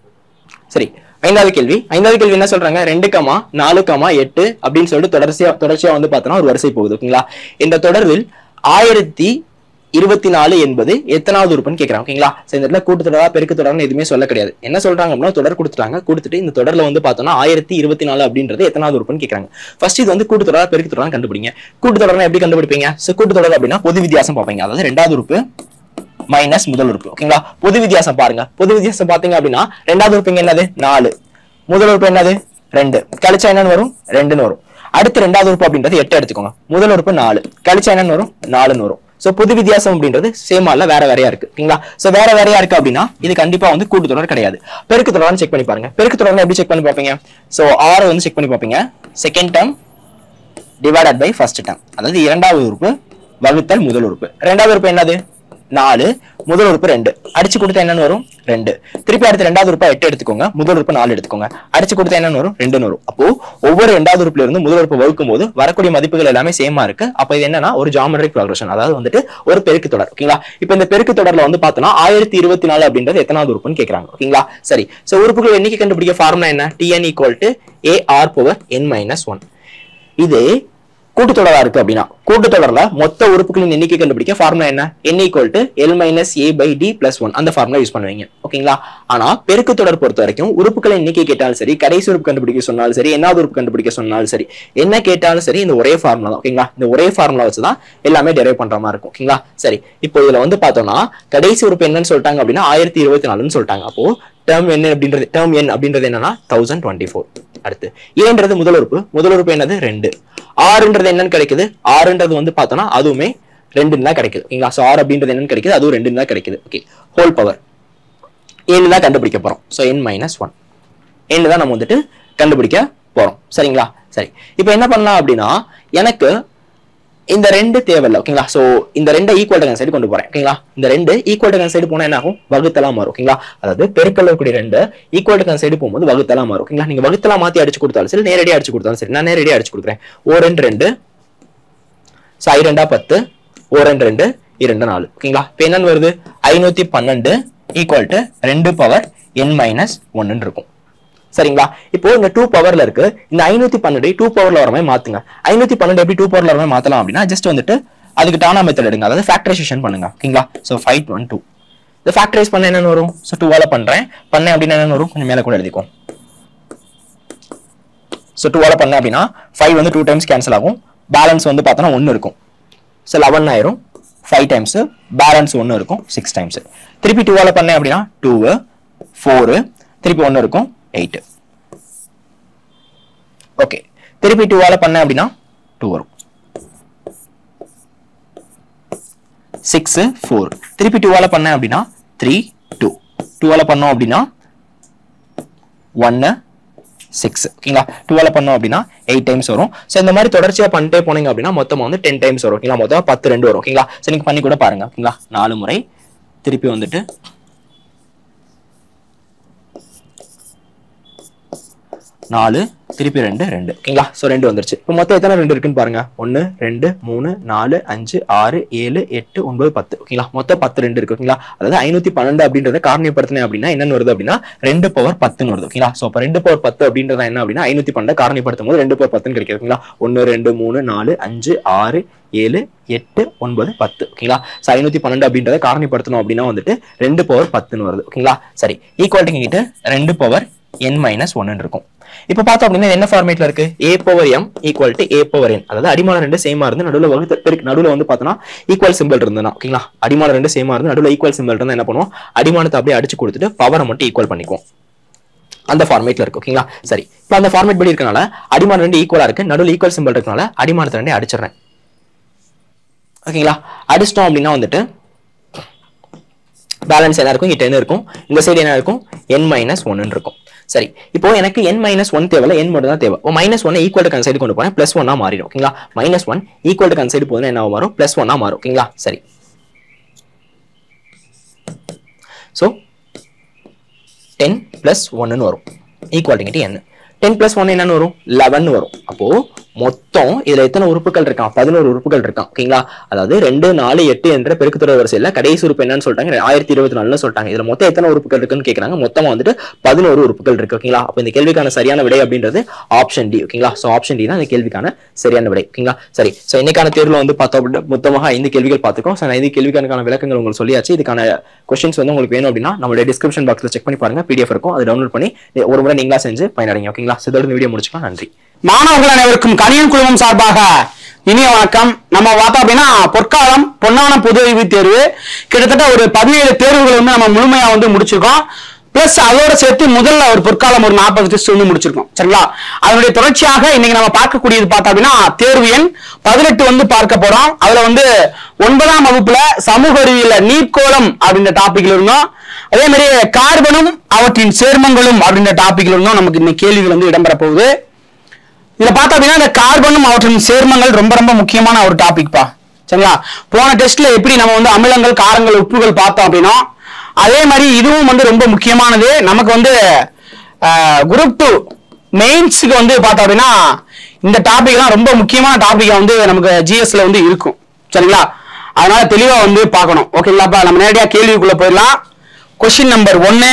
சரி ஐந்தாவது கேள்வி ஐந்தாவது கேள்வி என்ன சொல்றாங்க ரெண்டு கமா நாலு கமா எட்டு அப்படின்னு சொல்லிட்டு தொடர்ச்சியா தொடர்ச்சியா வந்து பார்த்தோம்னா ஒரு வரிசை போகுது ஓகேங்களா இந்த தொடரில் ஆயிரத்தி இருபத்தி நாலு என்பது எத்தனாவது உறுப்புன்னு கேட்கறாங்க ஓகேங்களா சரி இந்த இடத்துல கூட்டு தொடரா பெருக்கு தொடர்னு எதுவுமே சொல்ல கிடையாது என்ன சொல்றாங்க அப்படின்னா தொடர் கொடுத்துட்டாங்க கொடுத்துட்டு இந்த தொடர்ல வந்து பார்த்தோம்னா ஆயிரத்தி இருபத்தி நாலு அப்படின்றது எத்தனாவது உறுப்புன்னு கேட்கறாங்க ஃபர்ஸ்ட் இது வந்து கூட்டு தொடரா பெருக்கு தொடரா கண்டுபிடிங்க கூட்டு தொடர்னா எப்படி கண்டுபிடிப்பீங்க சோ கூட்டு தொடர் அப்படின்னா பொது வித்தியாசம் பார்ப்பீங்க அதாவது ரெண்டாவது உறுப்பு மைனஸ் முதல் உறுப்பு ஓகேங்களா பொது வித்தியாசம் பாருங்க பொது வித்தியாசம் பாத்தீங்க அப்படின்னா ரெண்டாவது உறுப்பு இங்க என்னது நாலு முதல் உறுப்பு என்னது ரெண்டு கழிச்சா என்னன்னு வரும் ரெண்டுன்னு வரும் அடுத்து ரெண்டாவது உறுப்பு அப்படின்றது எட்டு எடுத்துக்கோங்க முதல் உறுப்பு நாலு கழிச்சா என்னன்னு வரும் நாலுன்னு வரும் சோ பொது வித்தியாசம் அப்படின்றது சேமா இல்ல வேற வேறையா இருக்கு ஓகேங்களா சோ வேற வேறையா இருக்கு அப்படின்னா இது கண்டிப்பா வந்து கூட்டு தொடர் கிடையாது பெருக்கு தொடர்னு செக் பண்ணி பாருங்க பெருக்கு தொடர்னு எப்படி செக் பண்ணி பார்ப்பீங்க சோ ஆறு வந்து செக் பண்ணி பார்ப்பீங்க second term divided by first term அதாவது இரண்டாவது உறுப்பு வகுத்தல் முதல் உறுப்பு ரெண்டாவது உறுப்பு என்னது நாலு முதல் உறுப்பு ரெண்டு அடிச்சு கொடுத்தா என்னன்னு வரும் ரெண்டு திருப்பி அடுத்து ரெண்டாவது உறுப்பா எட்டு எடுத்துக்கோங்க முதல் உறுப்பு நாலு எடுத்துக்கோங்க அடிச்சு கொடுத்தா என்னன்னு வரும் ரெண்டுன்னு வரும் அப்போ ஒவ்வொரு ரெண்டாவது உறுப்புல இருந்து முதல் உறுப்பு வகுக்கும் போது வரக்கூடிய மதிப்புகள் எல்லாமே சேமா இருக்கு அப்ப இது என்னன்னா ஒரு ஜாமெட்ரிக் ப்ரோக்ரஷன் அதாவது வந்துட்டு ஒரு பெருக்கு தொடர் ஓகேங்களா இப்போ இந்த பெருக்கு தொடர்ல வந்து பார்த்தோம்னா ஆயிரத்தி இருபத்தி நாலு அப்படின்றது எத்தனாவது உறுப்புன்னு கேக்குறாங்க ஓகேங்களா சரி சோ உறுப்புகள் எண்ணிக்கை கண்டுபிடிக்க ஃபார்முலா என்ன T N equal to A R power N minus one இது கூட்டுத்தொடரா இருக்கு அப்படின்னா கூட்டுத்தொடர்ல மொத்த உறுப்புகளின் எண்ணிக்கை கண்டுபிடிக்க ஃபார்முலா என்ன n equal to L minus A by D plus one அந்த ஃபார்முலா யூஸ் பண்ணுவீங்க ஓகேங்களா ஆனா பெருக்கு தொடர் பொறுத்த வரைக்கும் உறுப்புகளின் எண்ணிக்கை கேட்டாலும் சரி கடைசி உறுப்பு கண்டுபிடிக்க சொன்னாலும் சரி என்னாவது உறுப்பு கண்டுபிடிக்க சொன்னாலும் சரி என்ன கேட்டாலும் சரி இந்த ஒரே ஃபார்முலா தான் ஓகேங்களா இந்த ஒரே ஃபார்முலா வச்சு தான் எல்லாமே டெரைவ் பண்ற மாதிரி இருக்கும் ஓகேங்களா சரி இப்போ இதுல வந்து பார்த்தோம்னா கடைசி உறுப்பு என்னன்னு சொல்லிட்டாங்க அப்படின்னா ஆயிரத்தி இருபத்தி நாலுன்னு சொல்லிட்டாங்க அப்போ டேர்ம் என்ன அப்படின்றது டேர்ம் என் அப்படின்றது என்னன்னா தௌசண்ட் டுவெண்ட்டி ஃபோர் அடுத்து ஏன்றது முதல் உறுப்பு முதல் உறுப்பு என்னது ரெண்டு ஆறுன்றது என்னன்னு கிடைக்குது ஆறுன்றது வந்து பார்த்தோம்னா அதுவுமே ரெண்டுன்னு தான் கிடைக்குது ஓகேங்களா ஸோ ஆறு அப்படின்றது என்னன்னு கிடைக்குது அதுவும் ரெண்டுன்னு தான் கிடைக்குது ஓகே ஹோல் பவர் ஏழு தான் கண்டுபிடிக்க போறோம் ஸோ என் மைனஸ் ஒன் ஏழு தான் நம்ம வந்துட்டு கண்டுபிடிக்க போறோம் சரிங்களா சரி இப்போ என்ன பண்ணலாம் அப்படின்னா எனக்கு இந்த ரெண்டு தேவையில்ல ஓகேங்களா சோ இந்த ரெண்டை ஈக்குவல் டு சைடு கொண்டு போறேன் ஓகேங்களா இந்த ரெண்டு ஈக்குவல் டு சைடு போனா என்ன ஆகும் வகுத்தலா மாறும் ஓகேங்களா அதாவது பெருக்கல் இருக்கக்கூடிய ரெண்டு ஈக்குவல் டு சைடு போகும்போது வகுத்தலா மாறும் ஓகேங்களா நீங்க வகுத்தலா மாத்தி அடிச்சு கொடுத்தாலும் சரி நேரடியா அடிச்சு கொடுத்தாலும் சரி நான் நேரடியா அடிச்சு கொடுக்குறேன் ஓ ரெண்டு ரெண்டு ஸோ ஐ ரெண்டா பத்து ஓ ரெண்டு ரெண்டு இரண்டு நாலு ஓகேங்களா இப்போ என்னன்னு வருது ஐநூத்தி பன்னெண்டு ஈக்குவல் டு ரெண்டு பவர் என் மைனஸ் ஒன்னு இருக்கும் சரிங்களா இப்போ இந்த டூ பவர்ல இருக்கு இந்த ஐநூத்தி பன்னெண்டு டூ பவர்ல வர மாதிரி மாத்துங்க ஐநூத்தி பன்னெண்டு எப்படி டூ பவர்ல வர மாதிரி மாத்தலாம் அப்படின்னா ஜஸ்ட் வந்துட்டு அதுக்கு டானா மெத்தட் எடுங்க அதாவது ஃபேக்டரைசேஷன் பண்ணுங்க ஓகேங்களா ஸோ ஃபைவ் ஒன் டூ இந்த ஃபேக்டரைஸ் பண்ண என்னன்னு வரும் ஸோ டூவால பண்றேன் பண்ணேன் அப்படின்னா என்னன்னு வரும் கொஞ்சம் மேல கூட எழுதிக்கோ ஸோ டூவால பண்ணேன் அப்படின்னா ஃபைவ் வந்து டூ டைம்ஸ் கேன்சல் ஆகும் பேலன்ஸ் வந்து பார்த்தோன்னா ஒன்று இருக்கும் ஸோ லெவன் ஆயிரும் ஃபைவ் டைம்ஸ் பேலன்ஸ் ஒன்று இருக்கும் சிக்ஸ் டைம்ஸ் திருப்பி டூவால பண்ணேன் அப்படின்னா டூ ஃபோரு திருப்பி ஒன்று இருக்கும் எயிட் ஓகே திருப்பி டூவால பண்ணேன் அப்படின்னா டூ வரும் சிக்ஸ் ஃபோர் திருப்பி டூவால பண்ணேன் அப்படின்னா த்ரீ டூ டூவால பண்ணோம் அப்படின்னா ஒன்னு சிக்ஸ் ஓகேங்களா டூவால பண்ணோம் அப்படின்னா எயிட் டைம்ஸ் வரும் ஸோ இந்த மாதிரி தொடர்ச்சியா பண்ணிட்டே போனீங்க அப்படின்னா மொத்தமா வந்து டென் டைம்ஸ் வரும் ஓகேங்களா மொத்தம் பத்து ரெண்டு வரும் ஓகேங்களா ஸோ நீங்க பண்ணி கூட பாருங்க ஓகேங்களா நாலு முறை திருப்பி வந்துட்டு நாலு திருப்பி ரெண்டு ரெண்டு ஓகேங்களா ஸோ ரெண்டு வந்துருச்சு இப்போ மொத்தம் எத்தனை ரெண்டு இருக்குன்னு பாருங்க ஒன்று ரெண்டு மூணு நாலு அஞ்சு ஆறு ஏழு எட்டு ஒன்பது பத்து ஓகேங்களா மொத்தம் பத்து ரெண்டு இருக்கு ஓகேங்களா அதாவது ஐநூத்தி பன்னெண்டு அப்படின்றத காரணிப்படுத்தினேன் அப்படின்னா என்னன்னு வருது அப்படின்னா ரெண்டு பவர் பத்துன்னு வருது ஓகேங்களா ஸோ அப்போ ரெண்டு பவர் பத்து அப்படின்றத என்ன அப்படின்னா ஐநூத்தி பன்னெண்டு காரணிப்படுத்தும் போது ரெண்டு பவர் பத்துன்னு கிடைக்குது ஓகேங்களா ஒன்று ரெண்டு மூணு நாலு அஞ்சு ஆறு ஏழு எட்டு ஒன்பது பத்து ஓகேங்களா ஸோ ஐநூத்தி பன்னெண்டு அப்படின்றத காரணிப்படுத்தணும் அப்படின்னா வந்துட்டு ரெண்டு பவர் பத்துன்னு வருது ஓகேங்களா சரி ஈக்குவாலிட்டி கிட்ட ரெண்டு பவர் என் மைனஸ் ஒன்னு இருக்கும் இப்போ பார்த்தோம் அப்படின்னா என்ன ஃபார்மேட்ல இருக்கு A power M equal to A power N அதாவது அடிமான ரெண்டு சேமா இருந்து நடுவில் வகுத்து பெருக்கு நடுவில் வந்து பார்த்தோம்னா ஈக்குவல் சிம்பிள் இருந்ததுன்னா ஓகேங்களா அடிமான ரெண்டு சேமா இருந்து நடுவில் ஈக்குவல் சிம்பிள் இருந்தா என்ன பண்ணுவோம் அடிமானத்தை அப்படியே அடிச்சு கொடுத்துட்டு பவரை மட்டும் ஈக்குவல் பண்ணிக்குவோம் அந்த ஃபார்மேட்ல இருக்கு ஓகேங்களா சரி இப்போ அந்த ஃபார்மேட் படி இருக்கனால அடிமானம் ரெண்டு ஈக்குவலா இருக்கு நடுவில் ஈக்குவல் சிம்பிள் இருக்கனால அடிமானத்தை ரெண்டே அடிச்சிடுறேன் ஓகேங்களா அடிச்சிட்டோம் அப்படின்னா வந்துட்டு பேலன்ஸ் என்ன இருக்கும் இங்க டென் இருக்கும் இந்த சைடு என்ன இருக்கும் என் மைனஸ் ஒன்னு இருக்கும் சரி இப்போ எனக்கு என் மைனஸ் ஒன் தேவையில்ல என் மட்டும் தான் தேவை ஓ மைனஸ் ஒன் ஈக்குவல் டு கன்சைடு கொண்டு போனேன் பிளஸ் ஒன்னா மாறிடும் ஓகேங்களா மைனஸ் ஒன் ஈக்குவல் டு கன்சைடு போதுன்னா என்ன மாறும் பிளஸ் ஒன்னா மாறும் ஓகேங்களா சரி ஸோ டென் பிளஸ் ஒன்னு வரும் equality N ten plus one என்னன்னு வரும் லெவன் வரும் அப்போ மொத்தம் இதுல எத்தனை உறுப்புகள் இருக்கான் பதினோரு உறுப்புகள் இருக்கான் ஓகேங்களா அதாவது ரெண்டு நாலு எட்டு என்ற பெருக்குத்தொடர் வரிசையில கடைசி உறுப்பு என்னன்னு சொல்லிட்டாங்க ஆயிரத்தி இருபத்தி நாலுன்னு சொல்லிட்டாங்க இதுல மொத்தம் எத்தனை உறுப்புகள் இருக்குன்னு கேக்குறாங்க மொத்தமா வந்துட்டு பதினோரு உறுப்புகள் இருக்கு ஓகேங்களா அப்போ இந்த கேள்விக்கான சரியான விடை அப்படின்றது ஆப்ஷன் டி ஓகேங்களா ஸோ ஆப்ஷன் டி தான் இந்த கேள்விக்கான சரியான விடை ஓகேங்களா சரி ஸோ இன்னைக்கான தேர்வுல வந்து பார்த்தோம் அப்படின்னா மொத்தமாக ஐந்து கேள்விகள் பார்த்துக்கோம் ஸோ ஐந்து கேள்விக்கான விளக்கங்கள் உங்களுக்கு சொல்லியாச்சு இதுக்கான கொஸ்டின்ஸ் வந்து உங்களுக்கு வேணும் அப்படின்னா நம்மளுடைய டிஸ்கிரிப்ஷன் பாக்ஸ்ல செக் பண்ணி பாருங்க பிடிஎஃப் இருக்கும் அதை டவுன்லோட் பண்ணி ஒரு முறை நீங்களா செஞ்சு பயனடைங்க ஓகேங்களா ஸோ இதோட இந்த வீடியோ முடிச்சுக்கலாம் நன்றி மாணவர்கள் அனைவருக்கும் கணியன் குழுமம் சார்பாக இனிய வணக்கம் நம்ம பார்த்தோம் அப்படின்னா பொற்காலம் பொன்னான பொது அறிவு தேர்வு கிட்டத்தட்ட ஒரு பதினேழு தேர்வுகள் வந்து நம்ம முழுமையா வந்து முடிச்சிருக்கோம் பிளஸ் அதோட சேர்த்து முதல்ல ஒரு பொற்காலம் ஒரு நாற்பது டெஸ்ட் வந்து முடிச்சிருக்கோம் சரிங்களா அதனுடைய தொடர்ச்சியாக இன்னைக்கு நம்ம பார்க்கக்கூடியது பார்த்தோம் அப்படின்னா தேர்வு எண் பதினெட்டு வந்து பார்க்க போறோம் அதுல வந்து ஒன்பதாம் வகுப்புல சமூக அறிவியல நீர்க்கோளம் அப்படின்ற டாபிக்ல இருந்தோம் அதே மாதிரி கார்பனும் அவற்றின் சேர்மங்களும் அப்படின்ற டாபிக்ல இருந்தும் நமக்கு இந்த கேள்விகள் வந்து இடம்பெற போகுது இதுல பார்த்தா அப்படின்னா இந்த கார்பனும் அவற்றின் சேர்மங்கள் ரொம்ப ரொம்ப முக்கியமான ஒரு டாபிக்ப்பா சரிங்களா போன டெஸ்ட்ல எப்படி நம்ம வந்து அமிலங்கள் காரங்கள் உப்புகள் பார்த்தோம் அப்படின்னா அதே மாதிரி இதுவும் வந்து ரொம்ப முக்கியமானது நமக்கு வந்து குரூப் டூ மெயின்ஸுக்கு வந்து பார்த்தோம் அப்படின்னா இந்த டாபிக் தான் ரொம்ப முக்கியமான டாபிக் வந்து நமக்கு ஜிஎஸ்ல வந்து இருக்கும் சரிங்களா அதனால தெளிவா வந்து பார்க்கணும் ஓகேங்களாப்பா நம்ம நேரடியாக கேள்விக்குள்ள போயிடலாம் கொஸ்டின் நம்பர் ஒன்னு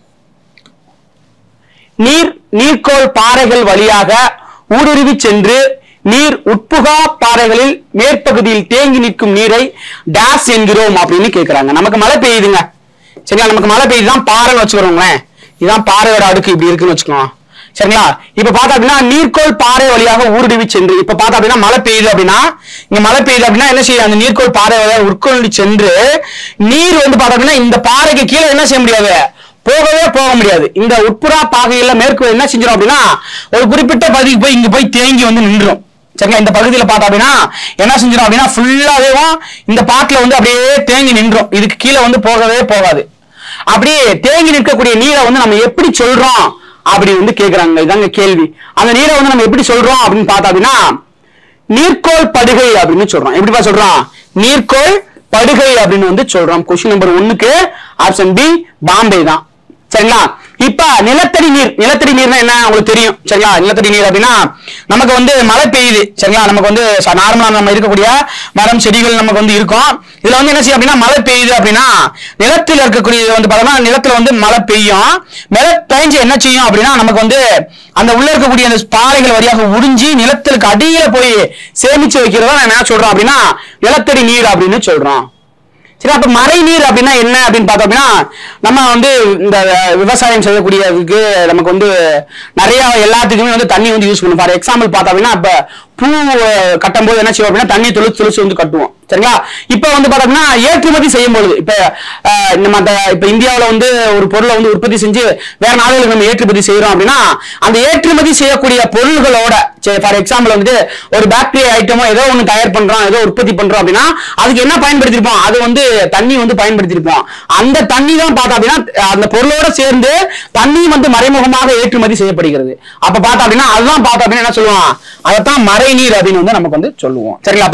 நீர் நீர்க்கோள் பாறைகள் வழியாக ஊடுருவி சென்று நீர் உட்புகா பாறைகளில் மேற்பகுதியில் தேங்கி நிற்கும் நீரை டேஸ் என்கிறோம் அப்படின்னு கேக்குறாங்க நமக்கு மழை பெய்யுதுங்க சரிங்களா நமக்கு மழை பெய்யுதுதான் பாறைன்னு வச்சுக்கிறோங்களேன் இதுதான் பாறையோட அடுக்கு இப்படி இருக்குன்னு வச்சுக்கோங்க சரிங்களா இப்ப பார்த்தா அப்படின்னா நீர்க்கோள் பாறை வழியாக ஊடுருவி சென்று இப்ப பார்த்தா அப்படின்னா மழை பெய்யுது அப்படின்னா இங்க மழை பெய்யுது அப்படின்னா என்ன செய்யும் அந்த நீர்க்கோள் பாறை வழியாக உட்கொண்டு சென்று நீர் வந்து பார்த்தா அப்படின்னா இந்த பாறைக்கு கீழே என்ன செய்ய முடியாது போகவே போக முடியாது இந்த உட்புறா பாகையில மேற்கு என்ன செஞ்சிடும் அப்படின்னா ஒரு குறிப்பிட்ட பகுதிக்கு போய் இங்க போய் தேங்கி வந்து நின்றும் சரிங்களா இந்த பகுதியில பார்த்தா அப்படின்னா என்ன செஞ்சிடும் அப்படின்னா ஃபுல்லாவே இந்த பாட்டுல வந்து அப்படியே தேங்கி நின்றோம் இதுக்கு கீழே வந்து போகவே போகாது அப்படியே தேங்கி நிற்கக்கூடிய நீரை வந்து நம்ம எப்படி சொல்றோம் அப்படி வந்து கேக்குறாங்க இதாங்க கேள்வி அந்த நீரை வந்து நம்ம எப்படி சொல்றோம் அப்படின்னு பார்த்தா அப்படின்னா நீர்க்கோள் படுகை அப்படின்னு சொல்றோம் எப்படிப்பா சொல்றோம் நீர்க்கோள் படுகை அப்படின்னு வந்து சொல்றோம் கொஸ்டின் நம்பர் ஒன்னுக்கு ஆப்ஷன் பி பாம்பே தான் சரிங்களா இப்ப நிலத்தடி நீர் நிலத்தடி நீர்னா என்ன உங்களுக்கு தெரியும் சரிங்களா நிலத்தடி நீர் அப்படின்னா நமக்கு வந்து மழை பெய்யுது சரிங்களா நமக்கு வந்து நார்மலா நம்ம இருக்கக்கூடிய மரம் செடிகள் நமக்கு வந்து இருக்கும் இதுல வந்து என்ன செய்யும் அப்படின்னா மழை பெய்யுது அப்படின்னா நிலத்தில் இருக்கக்கூடிய வந்து பார்த்தோம்னா நிலத்துல வந்து மழை பெய்யும் மழை பெய்ஞ்சு என்ன செய்யும் அப்படின்னா நமக்கு வந்து அந்த உள்ள இருக்கக்கூடிய அந்த பாறைகள் வழியாக உறிஞ்சி நிலத்திற்கு அடியில போய் சேமிச்சு வைக்கிறதா நான் என்ன சொல்றோம் அப்படின்னா நிலத்தடி நீர் அப்படின்னு சொல்றோம் சரி அப்ப மழை நீர் அப்படின்னா என்ன அப்படின்னு பார்த்தோம் அப்படின்னா நம்ம வந்து இந்த விவசாயம் செய்யக்கூடியதுக்கு நமக்கு வந்து நிறைய எல்லாத்துக்குமே வந்து தண்ணி வந்து யூஸ் பண்ணுவோம் ஃபார் எக்ஸாம்பிள் பார்த்தோம் அப்படின்னா இப்ப பூ கட்டும் போது என்ன செய்வோம் அப்படின்னா தண்ணி தொழுச்சு தொழுச்சு வந்து கட்டுவோம் சரிங்களா இப்ப வந்து பார்த்தோம்னா ஏற்றுமதி செய்யும் பொழுது இப்ப நம்ம அந்த இப்ப இந்தியாவில வந்து ஒரு பொருளை வந்து உற்பத்தி செஞ்சு வேற நாடுகளுக்கு நம்ம ஏற்றுமதி செய்யறோம் அப்படின்னா அந்த ஏற்றுமதி செய்யக்கூடிய பொருள்களோட ஃபார் எக்ஸாம்பிள் வந்து ஒரு பேக்டரி ஐட்டமோ ஏதோ ஒன்று தயார் பண்றோம் ஏதோ உற்பத்தி பண்றோம் அப்படின்னா அதுக்கு என்ன பயன்படுத்திருப்போம் அது வந்து தண்ணி வந்து பயன்படுத்தியிருப்போம் அந்த தண்ணி தான் பார்த்தா அப்படின்னா அந்த பொருளோட சேர்ந்து தண்ணியும் வந்து மறைமுகமாக ஏற்றுமதி செய்யப்படுகிறது அப்ப பார்த்தா அப்படின்னா அதுதான் பார்த்தா அப்படின்னா என்ன சொல்லுவோம் அதைத்தான் மறை நீர் அப்படின்னு வந்து நமக்கு வந்து சொல்லுவோம் சரிங்களாப்பா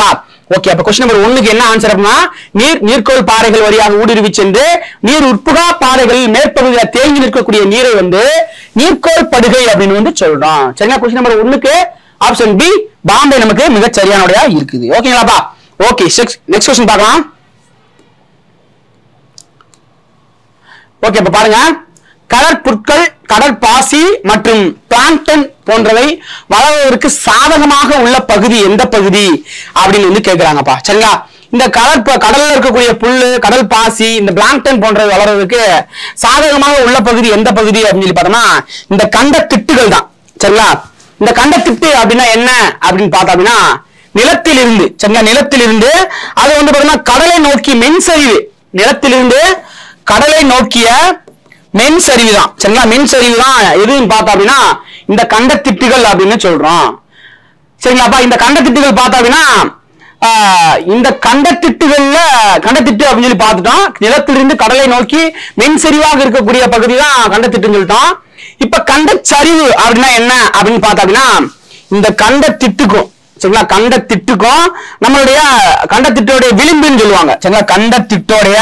ஓகே அப்ப கொஸ்டின் நம்பர் ஒண்ணுக்கு என்ன ஆன்சர் அப்படின்னா நீர் நீர்க்கோள் பாறைகள் வழியாக ஊடுருவி சென்று நீர் உட்புகா பாறைகளில் மேற்பகுதியில் தேங்கி நிற்கக்கூடிய நீரை வந்து நீர்க்கோள் படுகை அப்படின்னு வந்து சொல்றோம் சரிங்களா கொஸ்டின் நம்பர் ஒண்ணுக்கு ஆப்ஷன் பி பாம்பே நமக்கு மிக சரியானோடையா இருக்குது ஓகேங்களாப்பா ஓகே நெக்ஸ்ட் கொஸ்டின் பார்க்கலாம் ஓகே இப்ப பாருங்க கடற்புற்கள் கடற்பாசி மற்றும் பிளாங்டன் போன்றவை வளர்வதற்கு சாதகமாக உள்ள பகுதி எந்த பகுதி அப்படின்னு வந்து கேக்குறாங்கப்பா சரிங்களா இந்த கடல் கடல்ல இருக்கக்கூடிய புல்லு கடல் பாசி இந்த பிளாங்டன் போன்றவை வளர்றதுக்கு சாதகமாக உள்ள பகுதி எந்த பகுதி அப்படின்னு சொல்லி பார்த்தோம்னா இந்த கண்ட திட்டுகள் தான் சரிங்களா இந்த கண்ட திட்டு அப்படின்னா என்ன அப்படின்னு பார்த்தோம் அப்படின்னா நிலத்திலிருந்து சரிங்களா நிலத்திலிருந்து அது வந்து பாத்தீங்கன்னா கடலை நோக்கி மென்சரிவு நிலத்திலிருந்து கடலை நோக்கிய மென் சரிவு தான் சரிங்களா மென் சரிவு தான் எதுன்னு பார்த்தோம் அப்படின்னா இந்த கண்டத்திட்டுகள் அப்படின்னு சொல்றோம் சரிங்களாப்பா இந்த கண்டத்திட்டுகள் பார்த்தோம் அப்படின்னா ஆஹ், இந்த கண்டத்திட்டுகள்ல கண்டத்திட்டு அப்படின்னு சொல்லி பார்த்துட்டோம் நிலத்திலிருந்து கடலை நோக்கி மென் சரிவாக இருக்கக்கூடிய பகுதி தான் கண்டத்திட்டுன்னு சொல்லிட்டோம் இப்ப கண்டச்சரிவு அப்படின்னா என்ன அப்படின்னு பார்த்தோம் அப்படின்னா இந்த கண்டத்திட்டுக்கும் சரிங்களா கண்டத்திட்டுக்கும் நம்மளுடைய கண்டத்திட்டோடைய விளிம்புன்னு சொல்லுவாங்க சரிங்களா கண்டத்திட்டோடைய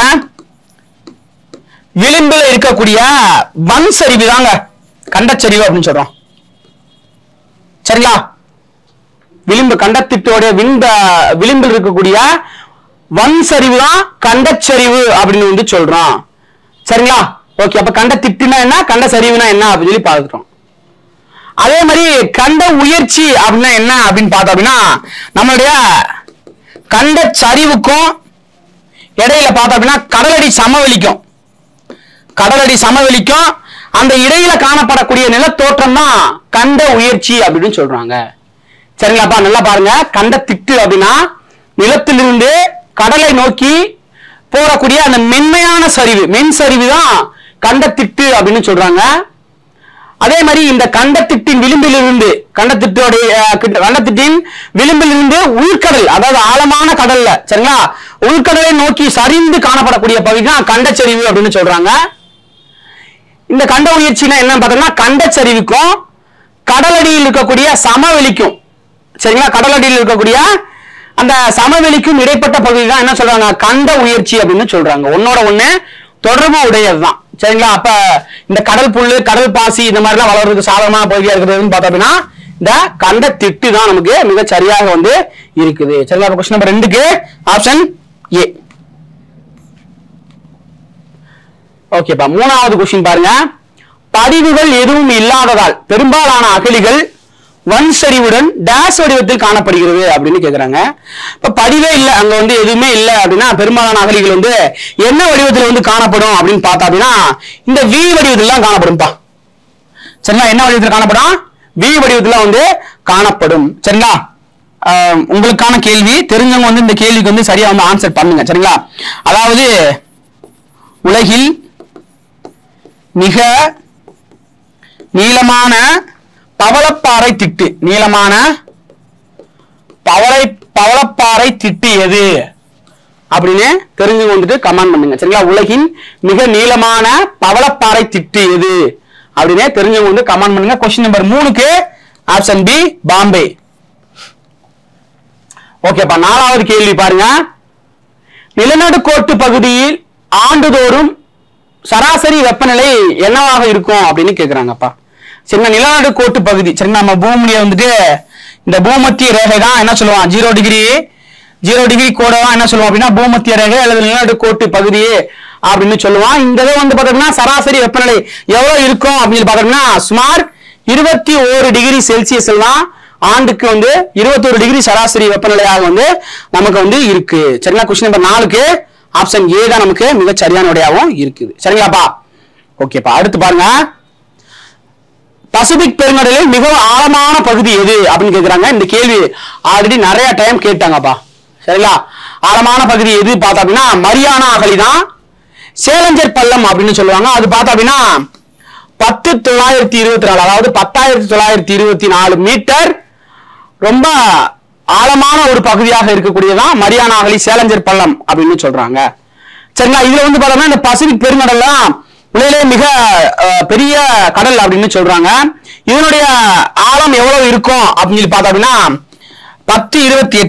விளிம்புல இருக்கக்கூடிய வன் சரிவு தாங்க கண்டச்சரிவு அப்படின்னு சொல்றோம் சரிங்களா விளிம்பு கண்டத்திட்டோட விண்ப விளிம்பில் இருக்கக்கூடிய வன் சரிவு தான் கண்டச்சரிவு அப்படின்னு வந்து சொல்றோம் சரிங்களா ஓகே அப்ப கண்டத்திட்டுனா என்ன கண்ட சரிவுனா என்ன அப்படின்னு சொல்லி பார்த்துட்டோம் அதே மாதிரி கண்ட உயர்ச்சி அப்படின்னா என்ன அப்படின்னு பார்த்தோம் அப்படின்னா நம்மளுடைய கண்ட சரிவுக்கும் இடையில பார்த்தோம் அப்படின்னா கடலடி சமவெளிக்கும் கடலடி சமவெளிக்கும் அந்த இடையில காணப்படக்கூடிய நிலத்தோற்றம் தான் கண்ட உயர்ச்சி அப்படின்னு சொல்றாங்க சரிங்களாப்பா நல்லா பாருங்க கண்ட திட்டு அப்படின்னா நிலத்திலிருந்து கடலை நோக்கி போறக்கூடிய அந்த மென்மையான சரிவு மென் சரிவு தான் கண்டத்திட்டு அப்படின்னு சொல்றாங்க அதே மாதிரி இந்த கண்டத்திட்டின் விளிம்பிலிருந்து கண்டத்திட்டோடைய அஹ், கிட்ட- கண்டத்திட்டின் விளிம்பிலிருந்து உள்கடல் அதாவது ஆழமான கடல்ல சரிங்களா உள்கடலை நோக்கி சரிந்து காணப்படக்கூடிய பகுதி தான் கண்டச்சரிவு அப்படின்னு சொல்றாங்க இந்த கண்ட உயர்ச்சினா என்னன்னு பார்த்தோம்னா கண்டச்சரிவுக்கும் கடலடியில் இருக்கக்கூடிய சமவெளிக்கும் சரிங்களா கடலடியில் இருக்கக்கூடிய அந்த சமவெளிக்கும் இடைப்பட்ட பகுதி தான் என்ன சொல்றாங்க கண்ட உயர்ச்சி அப்படின்னு சொல்றாங்க ஒன்னோட ஒண்ணு தொடர்பு உடையதுதான் சரிங்களா அப்ப இந்த கடல் புல்லு கடல் பாசி இந்த மாதிரி எல்லாம் வளர்றதுக்கு சாதகமான பகுதியா இருக்கிறதுன்னு பார்த்தோம் அப்படின்னா இந்த கண்ட திட்டு தான் நமக்கு மிக சரியாக வந்து இருக்குது சரிங்களா கொஸ்டின் நம்பர் ரெண்டுக்கு ஆப்ஷன் ஏ ஓகேப்பா மூணாவது கொஸ்டின் பாருங்க பதிவுகள் எதுவும் இல்லாததால் பெரும்பாலான அகழிகள் வன் சரிவுடன் டேஷ் வடிவத்தில் காணப்படுகிறது அப்படின்னு கேக்குறாங்க இப்ப பதிவே இல்ல அங்க வந்து எதுவுமே இல்ல அப்படின்னா பெரும்பாலான அகழிகள் வந்து என்ன வடிவத்தில் வந்து காணப்படும் அப்படின்னு பார்த்தா அப்படின்னா இந்த வி வடிவத்தில் தான் காணப்படும்பா சரிங்களா என்ன வடிவத்தில் காணப்படும் வி வடிவத்தில் வந்து காணப்படும் சரிங்களா ஆஹ் உங்களுக்கான கேள்வி தெரிஞ்சவங்க வந்து இந்த கேள்விக்கு வந்து சரியா வந்து ஆன்சர் பண்ணுங்க சரிங்களா அதாவது உலகில் மிக நீளமான பவளப்பாறை திட்டு நீளமான பவளை பவளப்பாறை திட்டு எது அப்படின்னு தெரிஞ்சு வந்துட்டு கமெண்ட் பண்ணுங்க சரிங்களா உலகின் மிக நீளமான பவளப்பாறை திட்டு எது அப்படின்னு தெரிஞ்சவங்க வந்து கமெண்ட் பண்ணுங்க கொஸ்டின் நம்பர் மூணுக்கு ஆப்ஷன் பி பாம்பே ஓகேப்பா நாலாவது கேள்வி பாருங்க நிலநடுக்கோட்டு பகுதியில் ஆண்டுதோறும் சராசரி வெப்பநிலை என்னவாக இருக்கும் அப்படின்னு கேக்குறாங்கப்பா சரிங்க நிலநடுக்கோட்டு பகுதி சரி நம்ம பூமியில வந்துட்டு இந்த பூமத்திய ரேகை தான் என்ன சொல்லுவோம் ஜீரோ டிகிரி ஜீரோ டிகிரி கோடை தான் என்ன சொல்லுவோம் அப்படின்னா பூமத்திய ரேகை அல்லது நிலநடுக்கோட்டு பகுதி அப்படின்னு சொல்லுவோம் இந்த இதை வந்து பார்த்தோம்னா சராசரி வெப்பநிலை எவ்வளவு இருக்கும் அப்படின்னு பார்த்தோம்னா சுமார் இருபத்தி ஓரு டிகிரி செல்சியஸ் எல்லாம் ஆண்டுக்கு வந்து இருபத்தோரு டிகிரி சராசரி வெப்பநிலையாக வந்து நமக்கு வந்து இருக்கு சரிங்களா கொஸ்டின் நம்பர் நாலுக்கு ஆப்ஷன் ஏ தான் நமக்கு மிக சரியான விடையாகவும் இருக்குது சரிங்களாப்பா ஓகேப்பா அடுத்து பாருங்க பசிபிக் பெருங்கடலில் மிகவும் ஆழமான பகுதி எது அப்படின்னு கேக்குறாங்க இந்த கேள்வி ஆல்ரெடி நிறைய டைம் கேட்டாங்கப்பா சரிங்களா ஆழமான பகுதி எது பார்த்தா அப்படின்னா மரியானா அகழி தான் சேலஞ்சர் பள்ளம் அப்படின்னு சொல்லுவாங்க அது பார்த்தா அப்படின்னா பத்து தொள்ளாயிரத்தி இருபத்தி நாலு அதாவது பத்தாயிரத்தி தொள்ளாயிரத்தி இருபத்தி நாலு மீட்டர் ரொம்ப ஆழமான ஒரு பகுதியாக இருக்கக்கூடியதான் மரியானா அகழி சேலஞ்சர் பள்ளம் அப்படின்னு சொல்றாங்க சரிங்களா இதுல வந்து பார்த்தோம்னா இந்த பசிபிக் பெருங்கடல் தான் உலகிலே மிக அஹ், பெரிய கடல் அப்படின்னு சொல்றாங்க இதனுடைய ஆழம் எவ்வளவு இருக்கும் அப்படின்னு சொல்லி பார்த்தோம் அப்படின்னா பத்து இருபத்தி எட்டு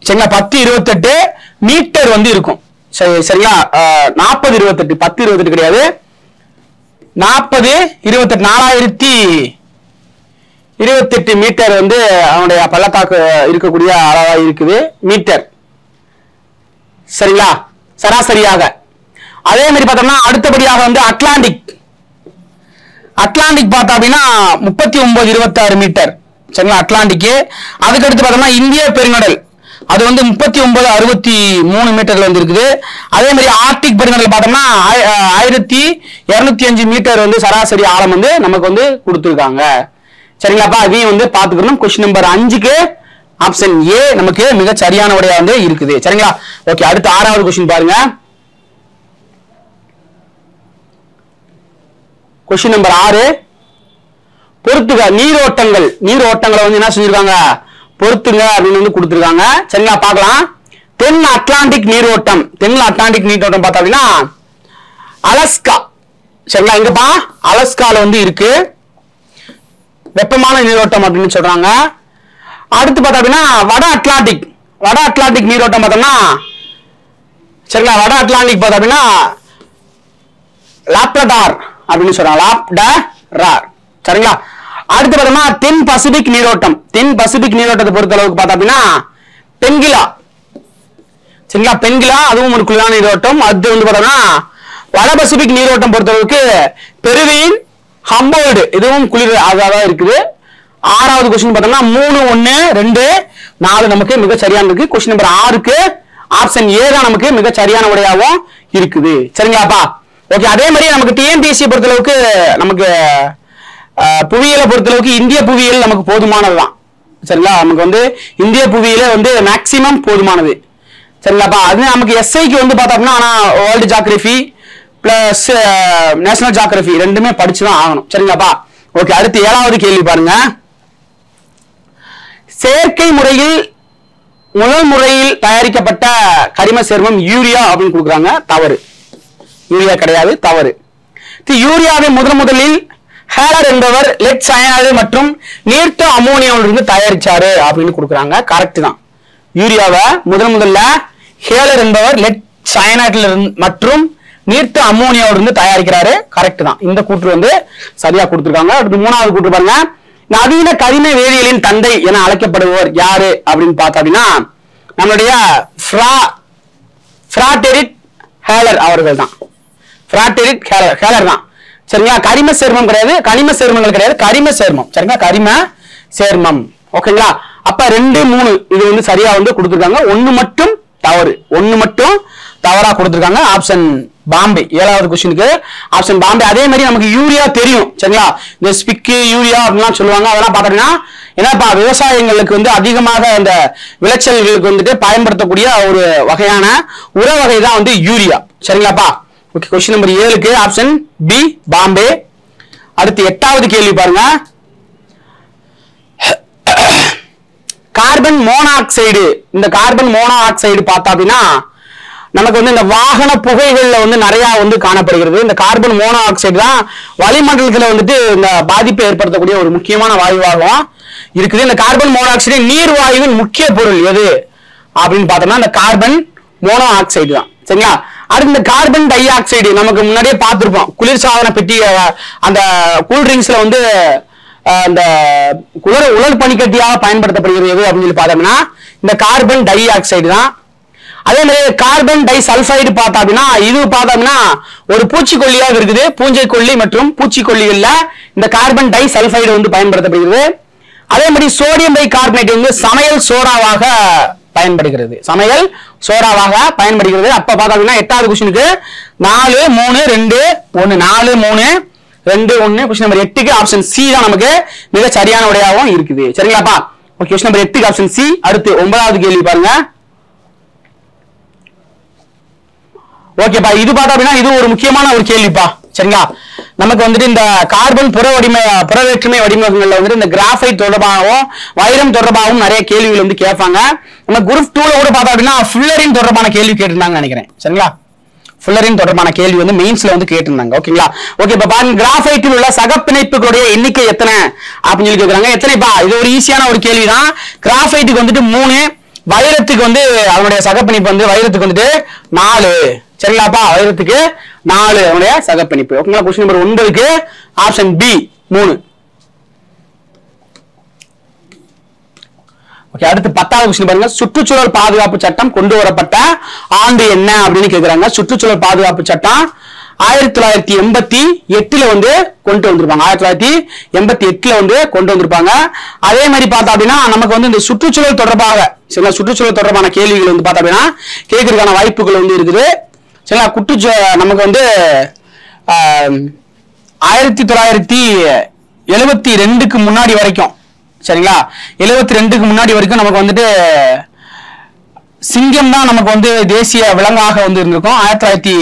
சரிங்களா பத்து இருபத்தெட்டு மீட்டர் வந்து இருக்கும் சரி சரிங்களா நாற்பது இருபத்தெட்டு பத்து இருபத்தெட்டு கிடையாது நாற்பது இருபத்தெட்டு நாலாயிரத்தி இருபத்தெட்டு மீட்டர் வந்து அவனுடைய பள்ளத்தாக்கு இருக்கக்கூடிய அளவா இருக்குது மீட்டர் சரிங்களா சராசரியாக அதே மாதிரி பார்த்தோம்னா அடுத்தபடியாக வந்து அட்லாண்டிக் அட்லாண்டிக் பார்த்தா அப்படின்னா முப்பத்தி ஒன்பது இருபத்தாறு மீட்டர் சரிங்களா அட்லாண்டிக்கு அதுக்கடுத்து பார்த்தோம்னா இந்திய பெருங்கடல் அது வந்து முப்பத்தி ஒன்பது அறுபத்தி மூணு மீட்டர்ல வந்து இருக்குது அதே மாதிரி ஆர்டிக் பெருங்கடல் பார்த்தோம்னா ஆய- அஹ் ஆயிரத்தி இருநூத்தி அஞ்சு மீட்டர் வந்து சராசரி ஆழம் வந்து நமக்கு வந்து கொடுத்துருக்காங்க சரிங்களாப்பா அதையும் வந்து பார்த்துக்கணும் கொஸ்டின் நம்பர் அஞ்சுக்கு ஆப்ஷன் ஏ நமக்கு மிக சரியான விடையா வந்து இருக்குது சரிங்களா ஓகே அடுத்து ஆறாவது கொஸ்டின் பாருங்க கொஸ்டின் நம்பர் ஆறு பொறுத்துக நீரோட்டங்கள் நீரோட்டங்களை வந்து என்ன செஞ்சிருக்காங்க பொறுத்துங்க அப்படின்னு வந்து கொடுத்துருக்காங்க சரிங்களா பார்க்கலாம் தென் அட்லாண்டிக் நீரோட்டம் தென் அட்லாண்டிக் நீரோட்டம் பார்த்தா அப்படின்னா அலஸ்கா சரிங்களா எங்கப்பா அலஸ்கால வந்து இருக்கு வெப்பமான நீரோட்டம் அப்படின்னு சொல்றாங்க அடுத்து பார்த்தா அப்படின்னா வட அட்லாண்டிக் வட அட்லாண்டிக் நீரோட்டம் பார்த்தோம்னா சரிங்களா வட அட்லாண்டிக் பார்த்தா அப்படின்னா லாப்ரடார் அப்படின்னு சொல்றாங்க லாப்டரார் சரிங்களா அடுத்து பார்த்தோம்னா தென் பசிபிக் நீரோட்டம் தென் பசிபிக் நீரோட்டத்தை பொறுத்த அளவுக்கு பார்த்தா அப்படின்னா பென்கிலா சரிங்களா பென்கிலா அதுவும் ஒரு குளிரான நீரோட்டம் அது வந்து பார்த்தோம்னா வட பசிபிக் நீரோட்டம் பொறுத்த அளவுக்கு பெருவின் ஹம்போல்டு இதுவும் குளிர் அதான் இருக்குது ஆறாவது கொஸ்டின் பார்த்தோம்னா மூணு ஒன்னு ரெண்டு நாலு நமக்கு மிக சரியான இருக்கு கொஸ்டின் நம்பர் ஆறுக்கு ஆப்ஷன் ஏ தான் நமக்கு மிக சரியான விடையாகவும் இருக்குது சரிங்களாப்பா ஓகே அதே மாதிரி நமக்கு டிஎன்பிஎஸ்சி பொறுத்தளவுக்கு நமக்கு அஹ், புவியியலை பொறுத்தளவுக்கு இந்திய புவியியல் நமக்கு போதுமானதுதான் சரிங்களா நமக்கு வந்து இந்திய புவியியல வந்து மேக்சிமம் போதுமானது சரிங்களாப்பா அது நமக்கு எஸ்ஐக்கு வந்து பார்த்தோம்னா ஆனால் world geography plus national geography ரெண்டுமே படிச்சு தான் ஆகணும் சரிங்களாப்பா ஓகே அடுத்து ஏழாவது கேள்வி பாருங்க செயற்கை முறையில் முதல் முறையில் தயாரிக்கப்பட்ட கரிம சேர்மம் யூரியா அப்படின்னு கொடுக்குறாங்க தவறு யூரியா கிடையாது தவறு இது யூரியாவை முதன் முதலில் ஹேலர் என்பவர் லெட் சயனைடு மற்றும் நீர்த்த அமோனியாவிலிருந்து தயாரிச்சாரு அப்படின்னு கொடுக்குறாங்க கரெக்ட் தான் யூரியாவை முதன் முதல்ல ஹேலர் என்பவர் லெட் சயனைட்ல இருந்து மற்றும் நீர்த்த அமோனியாவிலிருந்து தயாரிக்கிறாரு கரெக்ட் தான் இந்த கூற்று வந்து சரியா கொடுத்துருக்காங்க அடுத்து மூணாவது கூற்று பாருங்க நவீன கரிம வேதியியலின் தந்தை என அழைக்கப்படுபவர் யாரு அப்படின்னு பார்த்தா அப்படின்னா நம்மளுடைய ஃப்ரா ஃப்ராட்டெரிட் ஹேலர் அவர்கள் தான் ஃப்ராட்டெரிட் ஹேலர் ஹேலர் தான் சரிங்களா கரிம சேர்மம் கிடையாது கனிம சேர்மங்கள் கிடையாது கரிம சேர்மம் சரிங்களா கரிம சேர்மம் ஓகேங்களா அப்ப ரெண்டு மூணு இது வந்து சரியா வந்து கொடுத்துருக்காங்க ஒண்ணு மட்டும் தவறு ஒண்ணு மட்டும் தவறா கொடுத்துருக்காங்க ஆப்ஷன் பாம்பே ஏழாவது கொஸ்டினுக்கு ஆப்ஷன் பாம்பே அதே மாதிரி நமக்கு யூரியா தெரியும் சரிங்களா இந்த ஸ்பிக்கு யூரியா அப்படிலாம் சொல்லுவாங்க அதெல்லாம் பார்த்தோம்னா என்னப்பா விவசாயங்களுக்கு வந்து அதிகமாக அந்த விளைச்சல்களுக்கு வந்துட்டு பயன்படுத்தக்கூடிய ஒரு வகையான உர வகை தான் வந்து யூரியா சரிங்களாப்பா ஓகே கொஸ்டின் நம்பர் ஏழுக்கு ஆப்ஷன் பி பாம்பே அடுத்து எட்டாவது கேள்வி பாருங்க கார்பன் மோனாக்சைடு இந்த கார்பன் மோனாக்சைடு பார்த்தா அப்படின்னா நமக்கு வந்து இந்த வாகன புகைகள்ல வந்து நிறைய வந்து காணப்படுகிறது இந்த கார்பன் மோனாக்சைடு தான் வளிமண்டலத்துல வந்துட்டு இந்த பாதிப்பை ஏற்படுத்தக்கூடிய ஒரு முக்கியமான வாயுவாகவும் இருக்குது இந்த கார்பன் மோனாக்சைடு நீர் வாயுவின் முக்கிய பொருள் எது அப்படின்னு பார்த்தோம்னா இந்த கார்பன் மோனோ ஆக்சைடு தான் சரிங்களா அடுத்து இந்த கார்பன் டை ஆக்சைடு நமக்கு முன்னாடியே பார்த்திருப்போம் குளிர்சாதன பெட்டி அஹ், அந்த கூல் ட்ரிங்க்ஸ்ல வந்து அஹ், அந்த குளிர் உலர் பனிக்கட்டியாக பயன்படுத்தப்படுகிறது எது அப்படின்னு சொல்லி பார்த்தோம்னா இந்த கார்பன் டை ஆக்சைடு தான் அதே மாதிரி கார்பன் டை சல்ஃபைடு பார்த்தா அப்படின்னா இது பார்த்தோம்னா ஒரு பூச்சிக்கொல்லியாக இருக்குது பூஞ்சைக்கொல்லி மற்றும் பூச்சிக்கொல்லிகள்ல இந்த கார்பன் டை சல்ஃபைடு வந்து பயன்படுத்தப்படுகிறது அதே மாதிரி சோடியம் பை கார்பனேட் வந்து சமையல் சோடாவாக பயன்படுகிறது சமையல் சோடாவாக பயன்படுகிறது அப்ப பார்த்தோம்னா எட்டாவது கொஸ்டினுக்கு நாலு மூணு ரெண்டு ஒன்னு நாலு மூணு ரெண்டு ஒன்னு கொஸ்டின் நம்பர் எட்டுக்கு ஆப்ஷன் சி தான் நமக்கு மிக சரியான விடையாகவும் இருக்குது சரிங்களாப்பா ஓகே கொஸ்டின் நம்பர் எட்டுக்கு ஆப்ஷன் சி அடுத்து ஒன்பதாவது கேள்வி பாருங்க ஓகேப்பா இது பார்த்தா அப்படின்னா இது ஒரு முக்கியமான ஒரு கேள்விப்பா சரிங்களா நமக்கு வந்துட்டு இந்த கார்பன் புற வடிம புற வேற்றுமை வடிவங்கள்ல வந்துட்டு இந்த கிராஃபைட் தொடர்பாகவும் வைரம் தொடர்பாகவும் நிறைய கேள்விகள் வந்து கேட்பாங்க நம்ம குரூப் டூல கூட பார்த்தா அப்படின்னா ஃபுல்லரின் தொடர்பான கேள்வி கேட்டிருந்தாங்கன்னு நினைக்கிறேன் சரிங்களா ஃபுல்லரின் தொடர்பான கேள்வி வந்து மெயின்ஸ்ல வந்து கேட்டிருந்தாங்க ஓகேங்களா ஓகே இப்ப பாருங்க கிராஃபைட்டில் உள்ள சகப்பிணைப்புகளுடைய எண்ணிக்கை எத்தனை அப்படின்னு சொல்லி கேக்குறாங்க எத்தனைப்பா இது ஒரு ஈஸியான ஒரு கேள்வி தான் கிராஃபைட்டுக்கு வந்துட்டு மூணு வைரத்துக்கு வந்து அவனுடைய சகப்பிணிப்பு வந்து வைரத்துக்கு வந்துட்டு நாலு சரிங்களாப்பா வைரத்துக்கு நாலு அவனுடைய சகப்பிணிப்பு ஓகேங்களா கொஸ்டின் நம்பர் ஒன்பதுக்கு ஆப்ஷன் பி மூணு ஓகே அடுத்து பத்தாவது கொஸ்டின் பாருங்க சுற்றுச்சூழல் பாதுகாப்பு சட்டம் கொண்டு வரப்பட்ட ஆண்டு என்ன அப்படின்னு கேக்குறாங்க சுற்றுச்சூழல் பாதுகாப்பு சட்டம் ஆயிரத்தி தொள்ளாயிரத்தி எண்பத்தி எட்டுல வந்து கொண்டு வந்திருப்பாங்க ஆயிரத்தி தொள்ளாயிரத்தி எண்பத்தி எட்டுல வந்து கொண்டு வந்திருப்பாங்க அதே மாதிரி பார்த்தா அப்படின்னா நமக்கு வந்து இந்த சுற்றுச்சூழல் தொடர்பாக சரிங்களா சுற்றுச்சூழல் தொடர்பான கேள்விகள் வந்து பார்த்தா அப்படின்னா கேட்கறதுக்கான வாய்ப்புகள் வந்து இருக்குது சரிங்களா குற்றுச்சூ நமக்கு வந்து ஆஹ், ஆயிரத்தி தொள்ளாயிரத்தி எழுபத்தி ரெண்டுக்கு முன்னாடி வரைக்கும் சரிங்களா எழுபத்தி ரெண்டுக்கு முன்னாடி வரைக்கும் நமக்கு வந்துட்டு சிங்கம் தான் நமக்கு வந்து தேசிய விலங்காக வந்து இருந்திருக்கும் ஆயிரத்தி தொள்ளாயிரத்தி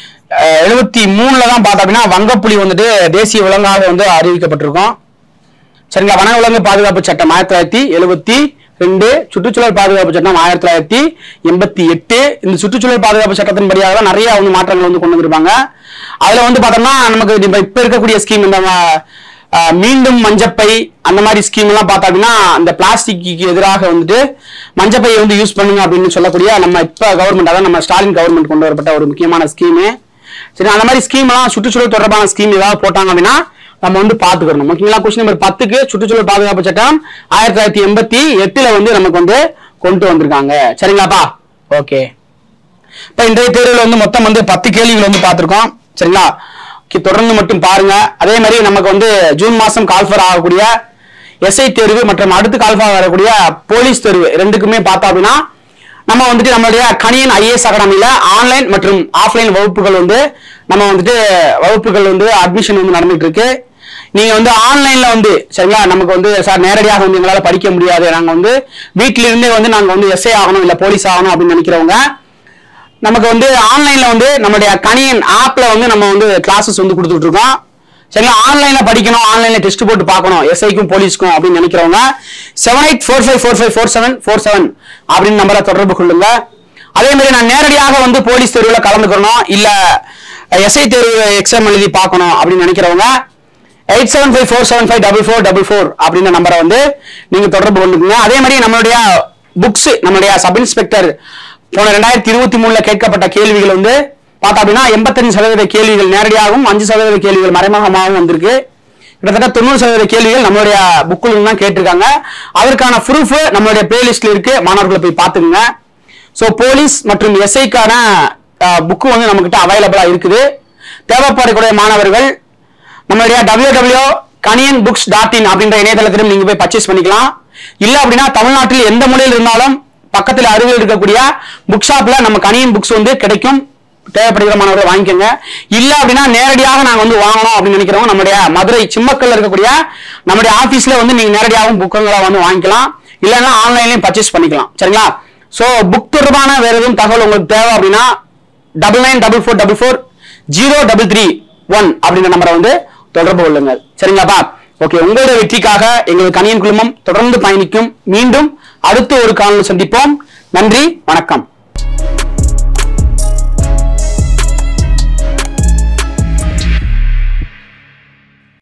எழுபத்தி மூணுல தான் பார்த்தோம் அப்படின்னா வங்கப்புலி வந்துட்டு தேசிய விலங்காக வந்து அறிவிக்கப்பட்டிருக்கும் சரிங்களா வனவிலங்கு பாதுகாப்பு சட்டம் ஆயிரத்தி தொள்ளாயிரத்தி எழுபத்தி ரெண்டு சுற்றுச்சூழல் பாதுகாப்பு சட்டம் ஆயிரத்தி தொள்ளாயிரத்தி எண்பத்தி எட்டு இந்த சுற்றுச்சூழல் பாதுகாப்பு சட்டத்தின் படியாக தான் நிறைய வந்து மாற்றங்கள் வந்து கொண்டு வந்திருப்பாங்க அதுல வந்து பார்த்தோம்னா நமக்கு இப்ப இப்ப இருக்கக்கூடிய ஸ்கீம் இந்த அஹ், மீண்டும் மஞ்சப்பை அந்த மாதிரி ஸ்கீம் எல்லாம் பார்த்தோம் அப்படின்னா அந்த பிளாஸ்டிக்கு எதிராக வந்துட்டு மஞ்சப்பையை வந்து யூஸ் பண்ணுங்க அப்படின்னு சொல்லக்கூடிய நம்ம இப்ப கவர்மெண்ட் அதான் நம்ம ஸ்டாலின் கவர்மெண்ட் கொண்டு வரப்பட்ட ஒரு முக்கியமான ஸ்கீமு சரி அந்த மாதிரி ஸ்கீம் எல்லாம் சுற்றுச்சூழல் தொடர்பான ஸ்கீம் ஏதாவது போட்டாங்க அப்படின்னா நம்ம வந்து பாத்துக்கணும் ஓகேங்களா கொஸ்டின் நம்பர் பத்துக்கு சுற்றுச்சூழல் பாதுகாப்பு சட்டம் ஆயிரத்தி தொள்ளாயிரத்தி எண்பத்தி எட்டுல வந்து நமக்கு வந்து கொண்டு வந்திருக்காங்க சரிங்களாப்பா ஓகே இப்ப இன்றைய தேர்வில் வந்து மொத்தம் வந்து பத்து கேள்விகள் வந்து பார்த்திருக்கோம் சரிங்களா Okay, தொடர்ந்து மட்டும் பாருங்க அதே மாதிரி நமக்கு வந்து ஜூன் மாசம் கால்ஃபர் ஆகக்கூடிய எஸ்ஐ தேர்வு மற்றும் அடுத்து கால்ஃபர் வரக்கூடிய போலீஸ் தேர்வு ரெண்டுக்குமே பார்த்தோம் அப்படின்னா நம்ம வந்துட்டு நம்மளுடைய கணியன் ஐஏஎஸ் அகாடமியில ஆன்லைன் மற்றும் ஆஃப்லைன் வகுப்புகள் வந்து நம்ம வந்துட்டு வகுப்புகள் வந்து அட்மிஷன் வந்து நடந்துட்டு இருக்கு நீங்க வந்து ஆன்லைன்ல வந்து சரிங்களா நமக்கு வந்து சார் நேரடியாக வந்து எங்களால படிக்க முடியாது நாங்க வந்து வீட்டில இருந்தே வந்து நாங்க வந்து எஸ்ஐ ஆகணும் இல்ல போலீஸ் ஆகணும் அப்படின்னு நினைக்கிறவங்க நமக்கு வந்து ஆன்லைன்ல வந்து நம்மளுடைய கணியன் ஆப்ல வந்து நம்ம வந்து கிளாஸஸ் வந்து கொடுத்துட்டு இருக்கோம் சரிங்களா ஆன்லைன்ல படிக்கணும் ஆன்லைன்ல டெஸ்ட் போட்டு பார்க்கணும் எஸ்ஐக்கும் போலீஸ்க்கும் அப்படின்னு நினைக்கிறவங்க seven eight four five four five four seven four seven அப்படின்னு நம்பரை தொடர்பு கொள்ளுங்க அதே மாதிரி நான் நேரடியாக வந்து போலீஸ் தேர்வுல கலந்துக்கணும் இல்ல எஸ்ஐ தேர்வு எக்ஸாம் எழுதி பார்க்கணும் அப்படின்னு நினைக்கிறவங்க eight seven five four seven five double four double four அப்படின்ற நம்பரை வந்து நீங்க தொடர்பு கொண்டுக்குங்க அதே மாதிரி நம்மளுடைய புக்ஸ் நம்மளுடைய சப் இன்ஸ்பெக்டர் போன ரெண்டாயிரத்தி இருபத்தி மூணுல கேட்கப்பட்ட கேள்விகள் வந்து பார்த்தா அப்படின்னா எண்பத்தஞ்சு சதவீத கேள்விகள் நேரடியாகவும் அஞ்சு சதவீத கேள்விகள் மறைமுகமாகவும் வந்திருக்கு கிட்டத்தட்ட தொண்ணூறு சதவீத கேள்விகள் நம்மளுடைய புக்கில் தான் கேட்டிருக்காங்க அதற்கான ப்ரூஃப் நம்மளுடைய பிளேலிஸ்ட்ல இருக்கு மாணவர்களை போய் பார்த்துக்குங்க ஸோ போலீஸ் மற்றும் எஸ்ஐக்கான புக்கு வந்து நம்மகிட்ட அவைலபிளா இருக்குது தேவைப்படக்கூடிய மாணவர்கள் நம்மளுடைய W W Kaniyan books dot in அப்படின்ற இணையதளத்திலும் நீங்க போய் பர்ச்சேஸ் பண்ணிக்கலாம் இல்ல அப்படின்னா தமிழ்நாட்டில் எந்த மொழியில் இருந்தாலும் பக்கத்துல அருகில் இருக்கக்கூடிய புக் ஷாப்ல நம்ம கனியன் புக்ஸ் வந்து கிடைக்கும் தேவைப்படுகிற மாணவர்கள் வாங்கிக்கோங்க இல்ல அப்படின்னா நேரடியாக நாங்க வந்து வாங்கணும் அப்படின்னு நினைக்கிறவங்க நம்முடைய மதுரை சிம்மக்கல்ல இருக்கக்கூடிய நம்முடைய ஆபீஸ்ல வந்து நீங்க நேரடியாகவும் புக்குங்களை வந்து வாங்கிக்கலாம் இல்லைன்னா ஆன்லைன்லயும் பர்ச்சேஸ் பண்ணிக்கலாம் சரிங்களா சோ புக் தொடர்பான வேற எதுவும் தகவல் உங்களுக்கு தேவை அப்படின்னா double nine double four double four zero double three one அப்படின்ற நம்பரை வந்து தொடர்பு கொள்ளுங்கள் சரிங்களாப்பா ஓகே உங்களுடைய வெற்றிக்காக எங்கள் கணியன் குழுமம் தொடர்ந்து பயணிக்கும் மீண்டும் அடுத்த ஒரு காணொலி சந்திப்போம் நன்றி வணக்கம்